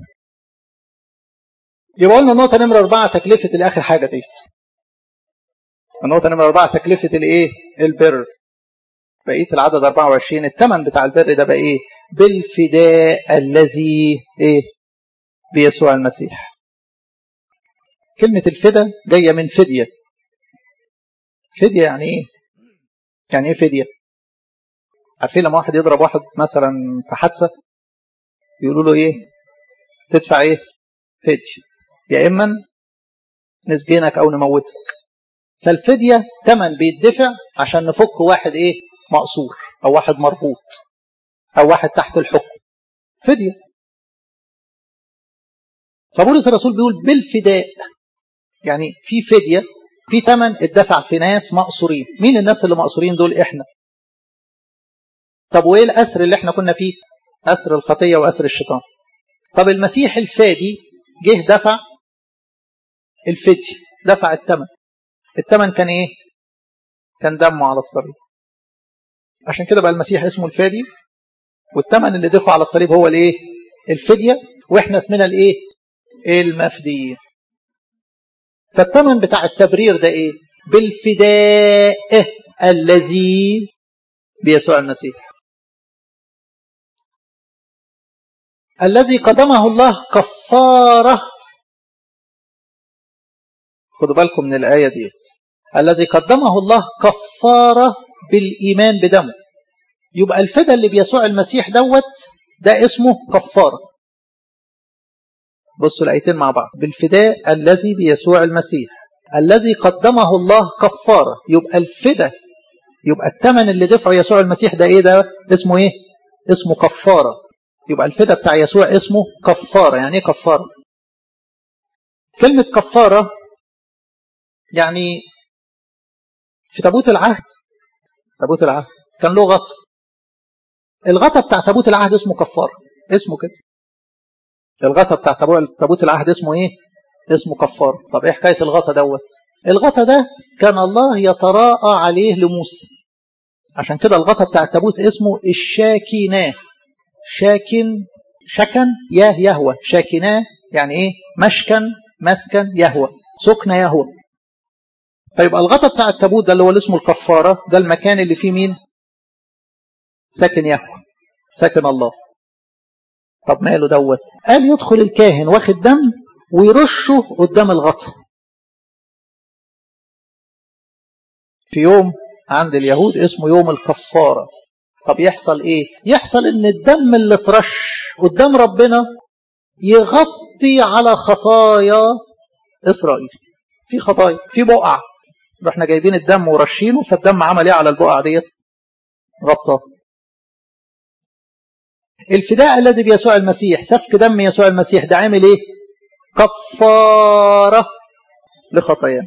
S1: يبقى قلنا النقطة نمرة أربعة تكلفة الآخر حاجة ديت النقطة نمرة أربعة تكلفة الإيه؟ البر بقية العدد 24 الثمن بتاع البر ده بقى إيه؟ بالفداء الذي إيه؟ بيسوع المسيح كلمة الفدا جاية من فدية فدية يعني ايه يعني ايه فدية عارفين لما واحد يضرب واحد مثلا في حادثة يقولوا له ايه تدفع ايه فدية يا اما نسجنك او نموتك فالفدية تمن بيدفع عشان نفك واحد ايه مقصور او واحد مربوط او واحد تحت الحكم فدية فبولس الرسول بيقول بالفداء يعني في فدية في ثمن اتدفع في ناس مقصورين مين الناس اللي مقصورين دول احنا طب وايه الاسر اللي احنا كنا فيه اسر الخطية واسر الشيطان طب المسيح الفادي جه دفع الفدية دفع الثمن الثمن كان ايه كان دمه على الصليب عشان كده بقى المسيح اسمه الفادي والثمن اللي دفعه على الصليب هو الايه الفدية واحنا اسمنا الايه المفديين فالثمن بتاع التبرير ده ايه بالفداء الذي بيسوع المسيح الذي قدمه الله كفارة خدوا بالكم من الآية ديت الذي قدمه الله كفارة بالإيمان بدمه يبقى الفدا اللي بيسوع المسيح دوت ده اسمه كفارة بصوا الآيتين مع بعض بالفداء الذي بيسوع المسيح الذي قدمه الله كفارة يبقى الفدا يبقى الثمن اللي دفعه يسوع المسيح ده ايه ده اسمه ايه اسمه كفارة يبقى الفدا بتاع يسوع اسمه كفارة يعني ايه كفارة كلمة كفارة يعني في تابوت العهد تابوت العهد كان له غطا الغطا بتاع تابوت العهد اسمه كفارة اسمه كده الغطا بتاع تابوت العهد اسمه ايه اسمه كفارة طب ايه حكاية الغطا دوت الغطا ده كان الله يتراءى عليه لموسى عشان كده الغطا بتاع التابوت اسمه الشاكيناه شاكن شكن ياه يهوى شاكناه يعني ايه مشكن مسكن يهوى سكن يهوى فيبقى الغطا بتاع التابوت ده اللي هو اللي اسمه الكفاره ده المكان اللي فيه مين ساكن يهوى ساكن الله طب ماله دوت قال يدخل الكاهن واخد دم ويرشه قدام الغطا في يوم عند اليهود اسمه يوم الكفاره طب يحصل ايه يحصل ان الدم اللي اترش قدام ربنا يغطي على خطايا اسرائيل في خطايا في بقع رحنا جايبين الدم ورشينه فالدم عمل ايه على البقع ديت غطى الفداء الذي بيسوع المسيح سفك دم يسوع المسيح ده عامل ايه كفاره لخطاياه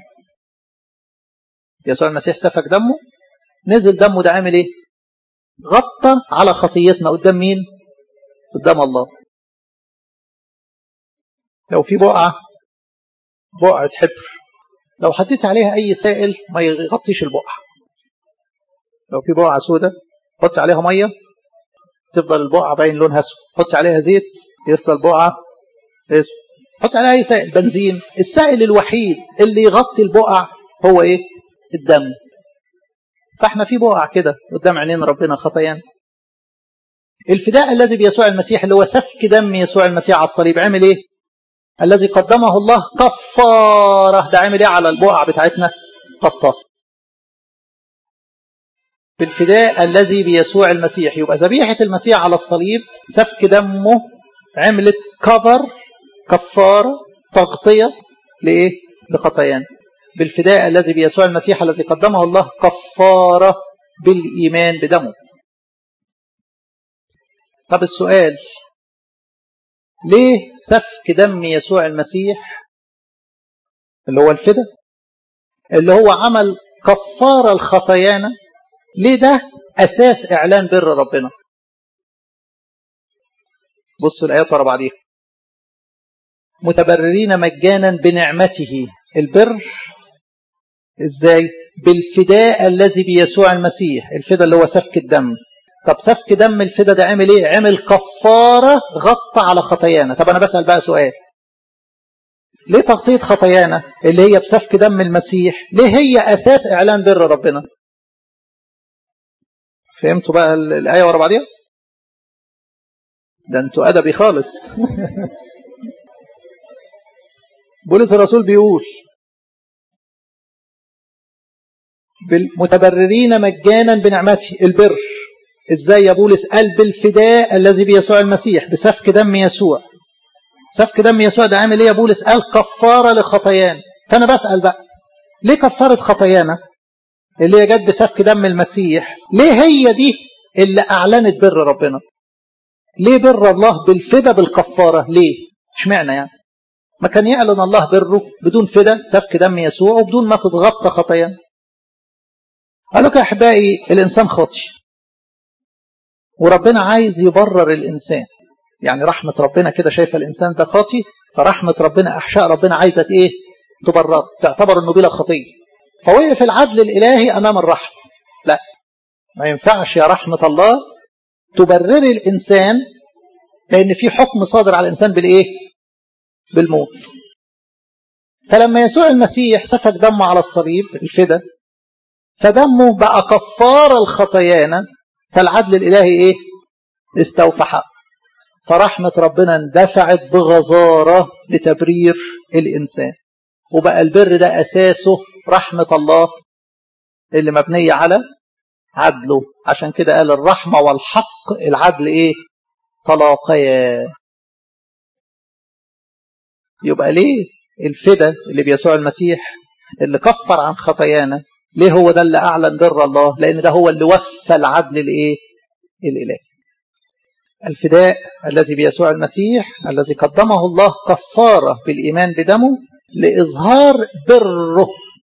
S1: يسوع المسيح سفك دمه نزل دمه ده عامل ايه غطى على خطيتنا قدام مين قدام الله لو في بقعة بقعة حبر لو حطيت عليها أي سائل ما يغطيش البقعة لو في بقعة سودة حط عليها مية تفضل البقعة باين لونها اسود حط عليها زيت يفضل البقعة اسود حط عليها أي سائل بنزين السائل الوحيد اللي يغطي البقع هو إيه الدم فاحنا في بقع كده قدام عينين ربنا خطايانا الفداء الذي بيسوع المسيح اللي هو سفك دم يسوع المسيح على الصليب عمل ايه الذي قدمه الله كفارة ده عمل ايه على البقع بتاعتنا قطة بالفداء الذي بيسوع المسيح يبقى ذبيحة المسيح على الصليب سفك دمه عملت كفر كفارة تغطية لإيه لخطايانا بالفداء الذي بيسوع المسيح الذي قدمه الله كفارة بالإيمان بدمه طب السؤال ليه سفك دم يسوع المسيح اللي هو الفدا اللي هو عمل كفارة الخطايانا ليه ده أساس إعلان بر ربنا بصوا الآيات ورا بعضيها متبررين مجانا بنعمته البر ازاي بالفداء الذي بيسوع المسيح الفداء اللي هو سفك الدم طب سفك دم الفدا ده عمل ايه عمل كفارة غطى على خطايانا طب انا بسأل بقى سؤال ليه تغطية خطايانا اللي هي بسفك دم المسيح ليه هي اساس اعلان بر ربنا فهمتوا بقى الآية ورا بعضيها ده انتوا أدبي خالص بولس الرسول بيقول بالمتبررين مجانا بنعمته البر ازاي يا بولس قال بالفداء الذي بيسوع المسيح بسفك دم يسوع سفك دم يسوع ده عامل ايه يا بولس قال كفاره لخطايانا فانا بسال بقى ليه كفاره خطايانا اللي هي جت بسفك دم المسيح ليه هي دي اللي اعلنت بر ربنا ليه بر الله بالفدا بالكفاره ليه اشمعنى يعني ما كان يعلن الله بره بدون فدا سفك دم يسوع وبدون ما تتغطى خطايانا قال لك يا احبائي الانسان خاطي وربنا عايز يبرر الانسان يعني رحمه ربنا كده شايفه الانسان ده خاطي فرحمه ربنا احشاء ربنا عايزه ايه تبرر تعتبر انه بلا خطيه فوقف العدل الالهي امام الرحمه لا ما ينفعش يا رحمه الله تبرر الانسان لان في حكم صادر على الانسان بالايه بالموت فلما يسوع المسيح سفك دمه على الصليب الفدا فدمه بقى كفارة الخطايانا فالعدل الإلهي إيه استوفى حق فرحمة ربنا اندفعت بغزارة لتبرير الإنسان وبقى البر ده أساسه رحمة الله اللي مبنية على عدله عشان كده قال الرحمة والحق العدل إيه تلاقيا يبقى ليه الفدا اللي بيسوع المسيح اللي كفر عن خطايانا ليه هو ده اللي اعلن بر الله لان ده هو اللي وفى العدل الايه الالهي الفداء الذي بيسوع المسيح الذي قدمه الله كفاره بالايمان بدمه لاظهار بره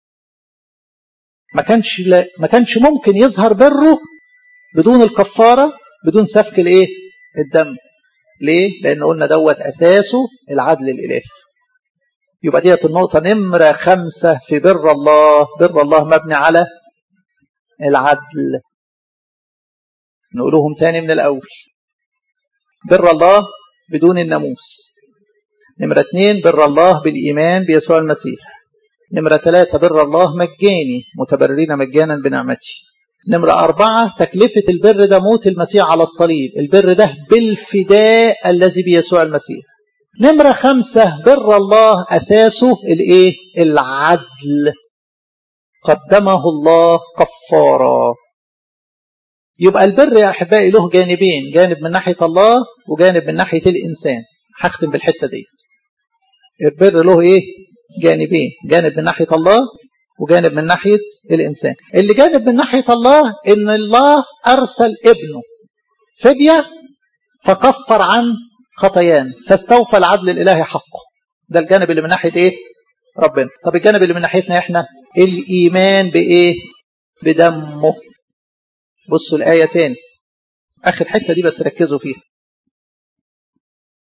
S1: ما كانش لا ما كانش ممكن يظهر بره بدون الكفاره بدون سفك الايه الدم ليه لان قلنا دوت اساسه العدل الالهي يبقى ديت النقطة نمرة خمسة في بر الله بر الله مبني على العدل نقولهم تاني من الأول بر الله بدون الناموس نمرة اتنين بر الله بالإيمان بيسوع المسيح نمرة ثلاثة بر الله مجاني متبررين مجانا بنعمته نمرة أربعة تكلفة البر ده موت المسيح على الصليب البر ده بالفداء الذي بيسوع المسيح نمرة خمسة بر الله أساسه الإيه؟ العدل قدمه الله كفارة يبقى البر يا أحبائي له جانبين جانب من ناحية الله وجانب من ناحية الإنسان هختم بالحتة ديت البر له إيه؟ جانبين جانب من ناحية الله وجانب من ناحية الإنسان اللي جانب من ناحية الله إن الله أرسل ابنه فدية فكفر عن خطيان فاستوفى العدل الإلهي حقه ده الجانب اللي من ناحية إيه ربنا طب الجانب اللي من ناحيتنا إحنا الإيمان بإيه بدمه بصوا الآية تاني آخر حتة دي بس ركزوا فيها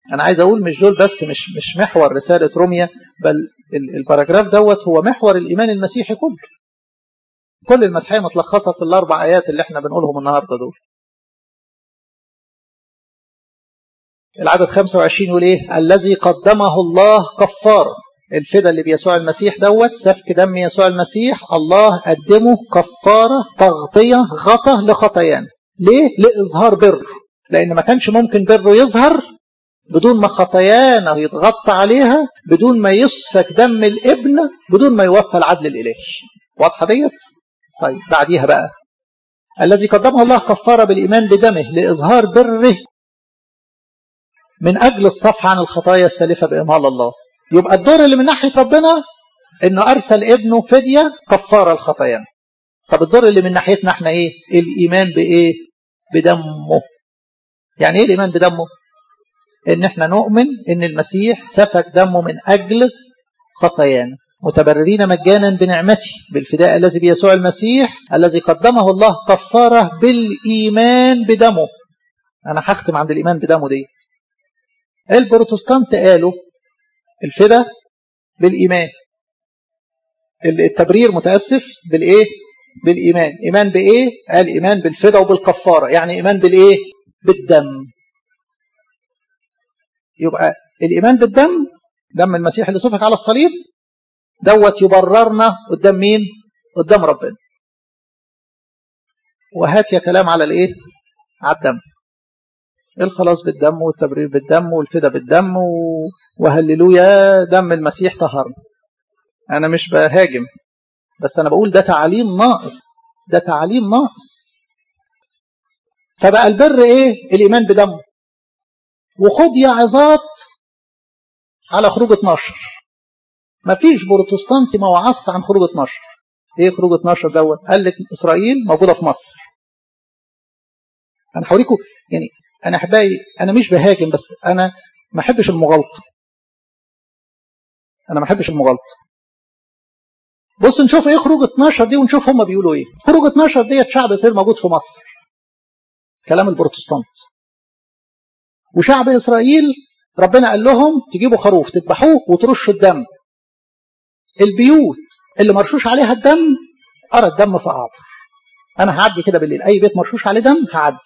S1: انا عايز اقول مش دول بس مش مش محور رساله روميا بل الباراجراف دوت هو محور الايمان المسيحي كله كل المسيحيه متلخصه في الاربع ايات اللي احنا بنقولهم النهارده دول العدد 25 يقول ايه الذي قدمه الله كفاره الفدا اللي بيسوع المسيح دوت سفك دم يسوع المسيح الله قدمه كفاره تغطيه غطى لخطايانا ليه لاظهار بره لان ما كانش ممكن بره يظهر بدون ما خطايانا يتغطى عليها بدون ما يسفك دم الابن بدون ما يوفى العدل الالهي واضحه ديت طيب بعديها بقى الذي قدمه الله كفاره بالايمان بدمه لاظهار بره من اجل الصفح عن الخطايا السالفه بامهال الله يبقى الدور اللي من ناحيه ربنا انه ارسل ابنه فديه كفاره الخطايا طب الدور اللي من ناحيتنا احنا ايه الايمان بايه بدمه يعني ايه الايمان بدمه ان احنا نؤمن ان المسيح سفك دمه من اجل خطايانا متبررين مجانا بنعمته بالفداء الذي بيسوع المسيح الذي قدمه الله كفاره بالايمان بدمه انا هختم عند الايمان بدمه ديت البروتستانت قالوا الفدا بالايمان التبرير متاسف بالايه بالايمان ايمان بايه قال ايمان بالفدا وبالكفاره يعني ايمان بالايه بالدم يبقى الايمان بالدم دم المسيح اللي سفك على الصليب دوت يبررنا قدام مين قدام ربنا وهات يا كلام على الايه على الدم الخلاص بالدم والتبرير بالدم والفدا بالدم و... وهللويا دم المسيح طهرنا انا مش بهاجم بس انا بقول ده تعليم ناقص ده تعليم ناقص فبقى البر ايه الايمان بدمه وخد يا عظات على خروج 12 مفيش بروتستانتي ما وعص عن خروج 12 ايه خروج 12 دوت قال لك اسرائيل موجوده في مصر انا هوريكم يعني انا احبائي انا مش بهاجم بس انا ما احبش المغالطه انا ما احبش المغالطه بص نشوف ايه خروج 12 دي ونشوف هم بيقولوا ايه خروج 12 ديت شعب اسرائيل موجود في مصر كلام البروتستانت وشعب اسرائيل ربنا قال لهم تجيبوا خروف تذبحوه وترشوا الدم البيوت اللي مرشوش عليها الدم ارى الدم فاعبر انا هعدي كده بالليل اي بيت مرشوش عليه دم هعدي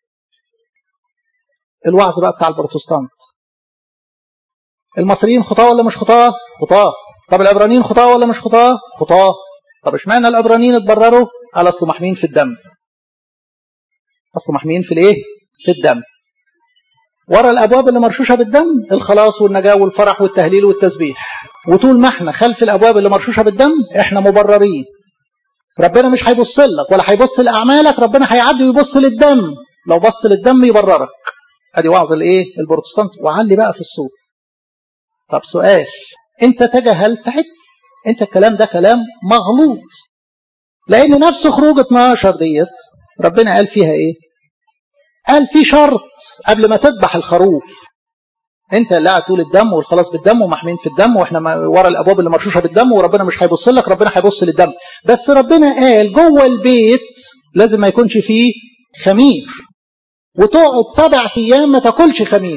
S1: الوعظ بقى بتاع البروتستانت المصريين خطاه ولا مش خطاه خطاه طب العبرانيين خطاه ولا مش خطاه خطاه طب اشمعنى العبرانيين اتبرروا قال اصله محميين في الدم اصله محميين في الايه في الدم ورا الابواب اللي مرشوشه بالدم الخلاص والنجاه والفرح والتهليل والتسبيح وطول ما احنا خلف الابواب اللي مرشوشه بالدم احنا مبررين ربنا مش هيبص لك ولا هيبص لاعمالك ربنا هيعدي ويبص للدم لو بص للدم يبررك ادي وعظ الايه البروتستانت وعلي بقى في الصوت طب سؤال انت تجاهلت حت انت الكلام ده كلام مغلوط لان نفس خروج 12 ديت ربنا قال فيها ايه قال في شرط قبل ما تذبح الخروف انت اللي قاعد تقول الدم والخلاص بالدم ومحمين في الدم واحنا ورا الابواب اللي مرشوشه بالدم وربنا مش هيبص لك ربنا هيبص للدم بس ربنا قال جوه البيت لازم ما يكونش فيه خمير وتقعد سبع ايام ما تاكلش خمير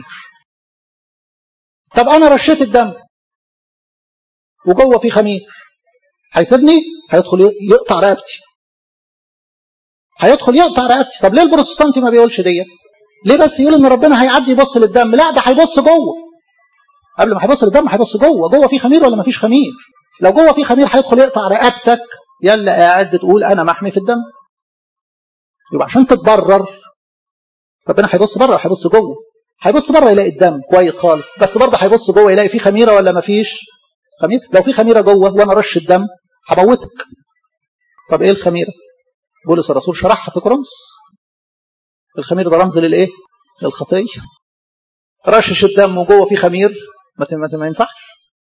S1: طب انا رشيت الدم وجوه في خمير هيسيبني هيدخل يقطع رقبتي هيدخل يقطع رقبتي طب ليه البروتستانتي ما بيقولش ديت ليه بس يقول ان ربنا هيعدي يبص للدم لا ده هيبص جوه قبل ما هيبص للدم هيبص جوه جوه في خمير ولا ما فيش خمير لو جوه في خمير هيدخل يقطع رقبتك يلا قاعد بتقول انا محمي في الدم يبقى عشان تتبرر ربنا هيبص بره وهيبص جوه هيبص بره يلاقي الدم كويس خالص بس برضه هيبص جوه يلاقي في خميره ولا ما فيش خميره لو في خميره جوه وانا رش الدم هموتك طب ايه الخميره بولس الرسول شرحها في كورنثوس الخمير ده رمز للايه للخطيه رشش الدم وجوه في خمير ما ما ينفعش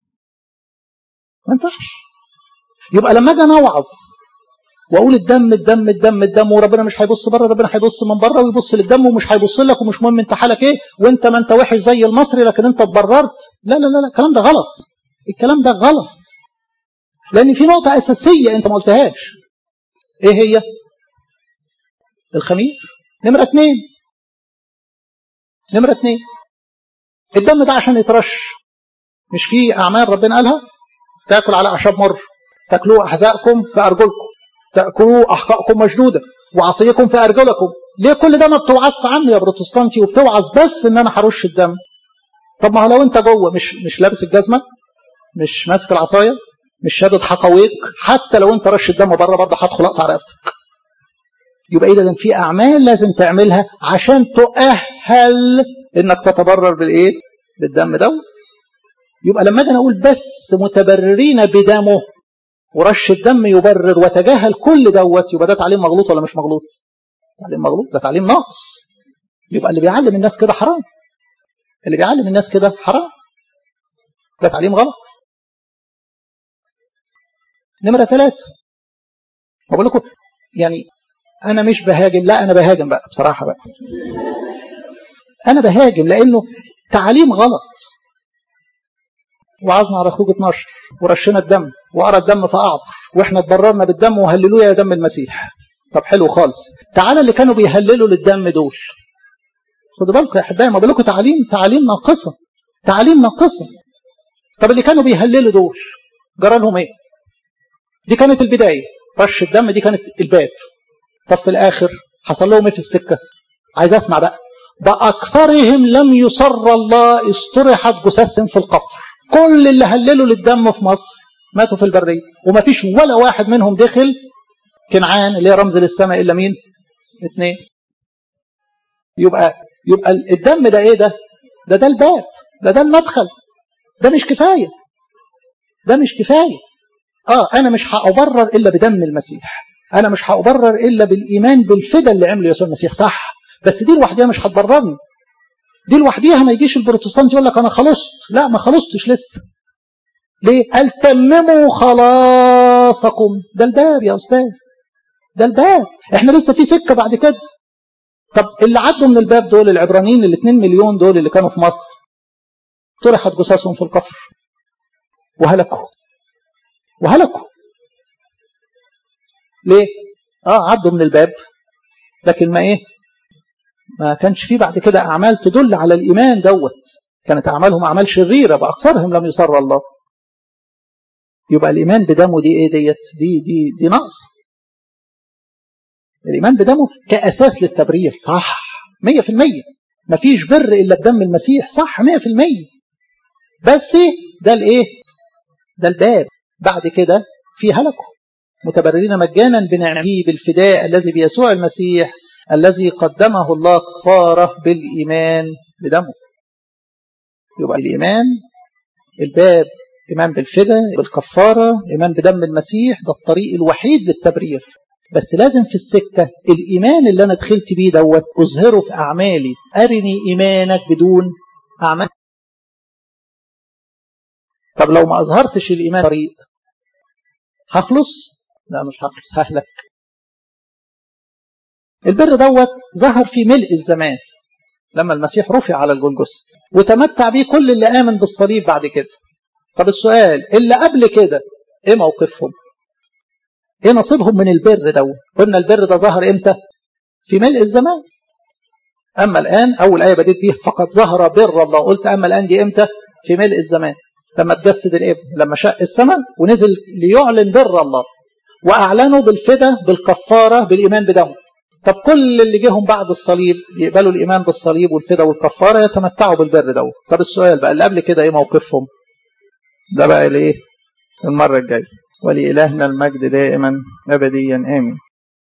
S1: ما ينفعش يبقى لما اجي انوعظ واقول الدم الدم الدم الدم وربنا مش هيبص بره ربنا هيبص من بره ويبص للدم ومش هيبص لك ومش مهم انت حالك ايه وانت ما انت وحش زي المصري لكن انت اتبررت لا لا لا لا الكلام ده غلط الكلام ده غلط لان في نقطه اساسيه انت ما قلتهاش ايه هي الخمير نمره اثنين نمره اثنين الدم ده عشان يترش مش في اعمال ربنا قالها تاكل على اعشاب مر تاكلوا احذائكم في ارجلكم تاكلوا احقائكم مشدوده وعصيكم في ارجلكم ليه كل ده ما بتوعظ عنه يا بروتستانتي وبتوعظ بس ان انا هرش الدم طب ما هو لو انت جوه مش مش لابس الجزمه مش ماسك العصايه مش شادد حقويك حتى لو انت رش الدم بره برضه هدخل اقطع رقبتك يبقى ايه لازم في اعمال لازم تعملها عشان تؤهل انك تتبرر بالايه بالدم دوت يبقى لما اجي اقول بس متبررين بدمه ورش الدم يبرر وتجاهل كل دوت يبقى ده تعليم مغلوط ولا مش مغلوط تعليم مغلوط ده تعليم ناقص يبقى اللي بيعلم الناس كده حرام اللي بيعلم الناس كده حرام ده تعليم غلط نمرة ثلاثة بقول لكم يعني أنا مش بهاجم لا أنا بهاجم بقى بصراحة بقى أنا بهاجم لأنه تعليم غلط وعظنا على خروج 12 ورشينا الدم وقرا الدم فأعبر واحنا اتبررنا بالدم وهللويا يا دم المسيح طب حلو خالص تعالى اللي كانوا بيهللوا للدم دول خدوا بالكم يا احبائي ما بقول لكم تعليم تعليم ناقصه تعليم ناقصه طب اللي كانوا بيهللوا دول جرى لهم ايه دي كانت البدايه رش الدم دي كانت الباب طب في الاخر حصل لهم ايه في السكه عايز اسمع بقى باكثرهم لم يصر الله استرحت جثثهم في القفر كل اللي هللوا للدم في مصر ماتوا في البريه وما فيش ولا واحد منهم دخل كنعان اللي هي رمز للسماء الا مين اثنين يبقى يبقى الدم ده ايه ده ده ده الباب ده ده المدخل ده مش كفايه ده مش كفايه اه انا مش هأبرر الا بدم المسيح انا مش هأبرر الا بالايمان بالفدا اللي عمله يسوع المسيح صح بس دي لوحدها مش هتبررني دي لوحديها ما يجيش البروتستانت يقول لك انا خلصت لا ما خلصتش لسه ليه قال تمموا خلاصكم ده الباب يا استاذ ده الباب احنا لسه في سكه بعد كده طب اللي عدوا من الباب دول العبرانيين ال 2 مليون دول اللي كانوا في مصر طرحت جثثهم في القفر وهلكوا وهلكوا ليه؟ اه عدوا من الباب لكن ما ايه؟ ما كانش فيه بعد كده اعمال تدل على الايمان دوت كانت اعمالهم اعمال شريره باكثرهم لم يسر الله يبقى الايمان بدمه دي ايه ديت دي دي دي نقص الايمان بدمه كاساس للتبرير صح 100% مفيش بر الا بدم المسيح صح 100% بس ده الايه ده الباب بعد كده في هلكوا متبررين مجانا بنعمه بالفداء الذي بيسوع المسيح الذي قدمه الله كفاره بالايمان بدمه يبقى الايمان الباب ايمان بالفداء بالكفاره ايمان بدم المسيح ده الطريق الوحيد للتبرير بس لازم في السكة الإيمان اللي أنا دخلت بيه دوت أظهره في أعمالي أرني إيمانك بدون أعمال طب لو ما أظهرتش الإيمان طريق هخلص لا مش هخلص ههلك البر دوت ظهر في ملء الزمان لما المسيح رفع على الجلجث وتمتع بيه كل اللي آمن بالصليب بعد كده طب السؤال اللي قبل كده ايه موقفهم ايه نصيبهم من البر دوت قلنا البر ده ظهر امتى في ملء الزمان اما الان اول ايه بديت بيها فقد ظهر بر الله قلت اما الان دي امتى في ملء الزمان لما تجسد الابن لما شق السماء ونزل ليعلن بر الله واعلنوا بالفدا بالكفاره بالايمان بدمه طب كل اللي جيهم بعد الصليب يقبلوا الايمان بالصليب والفدا والكفاره يتمتعوا بالبر دوت طب السؤال بقى اللي قبل كده ايه موقفهم ده بقى الايه المره الجايه ولإلهنا المجد دائما أبديا آمين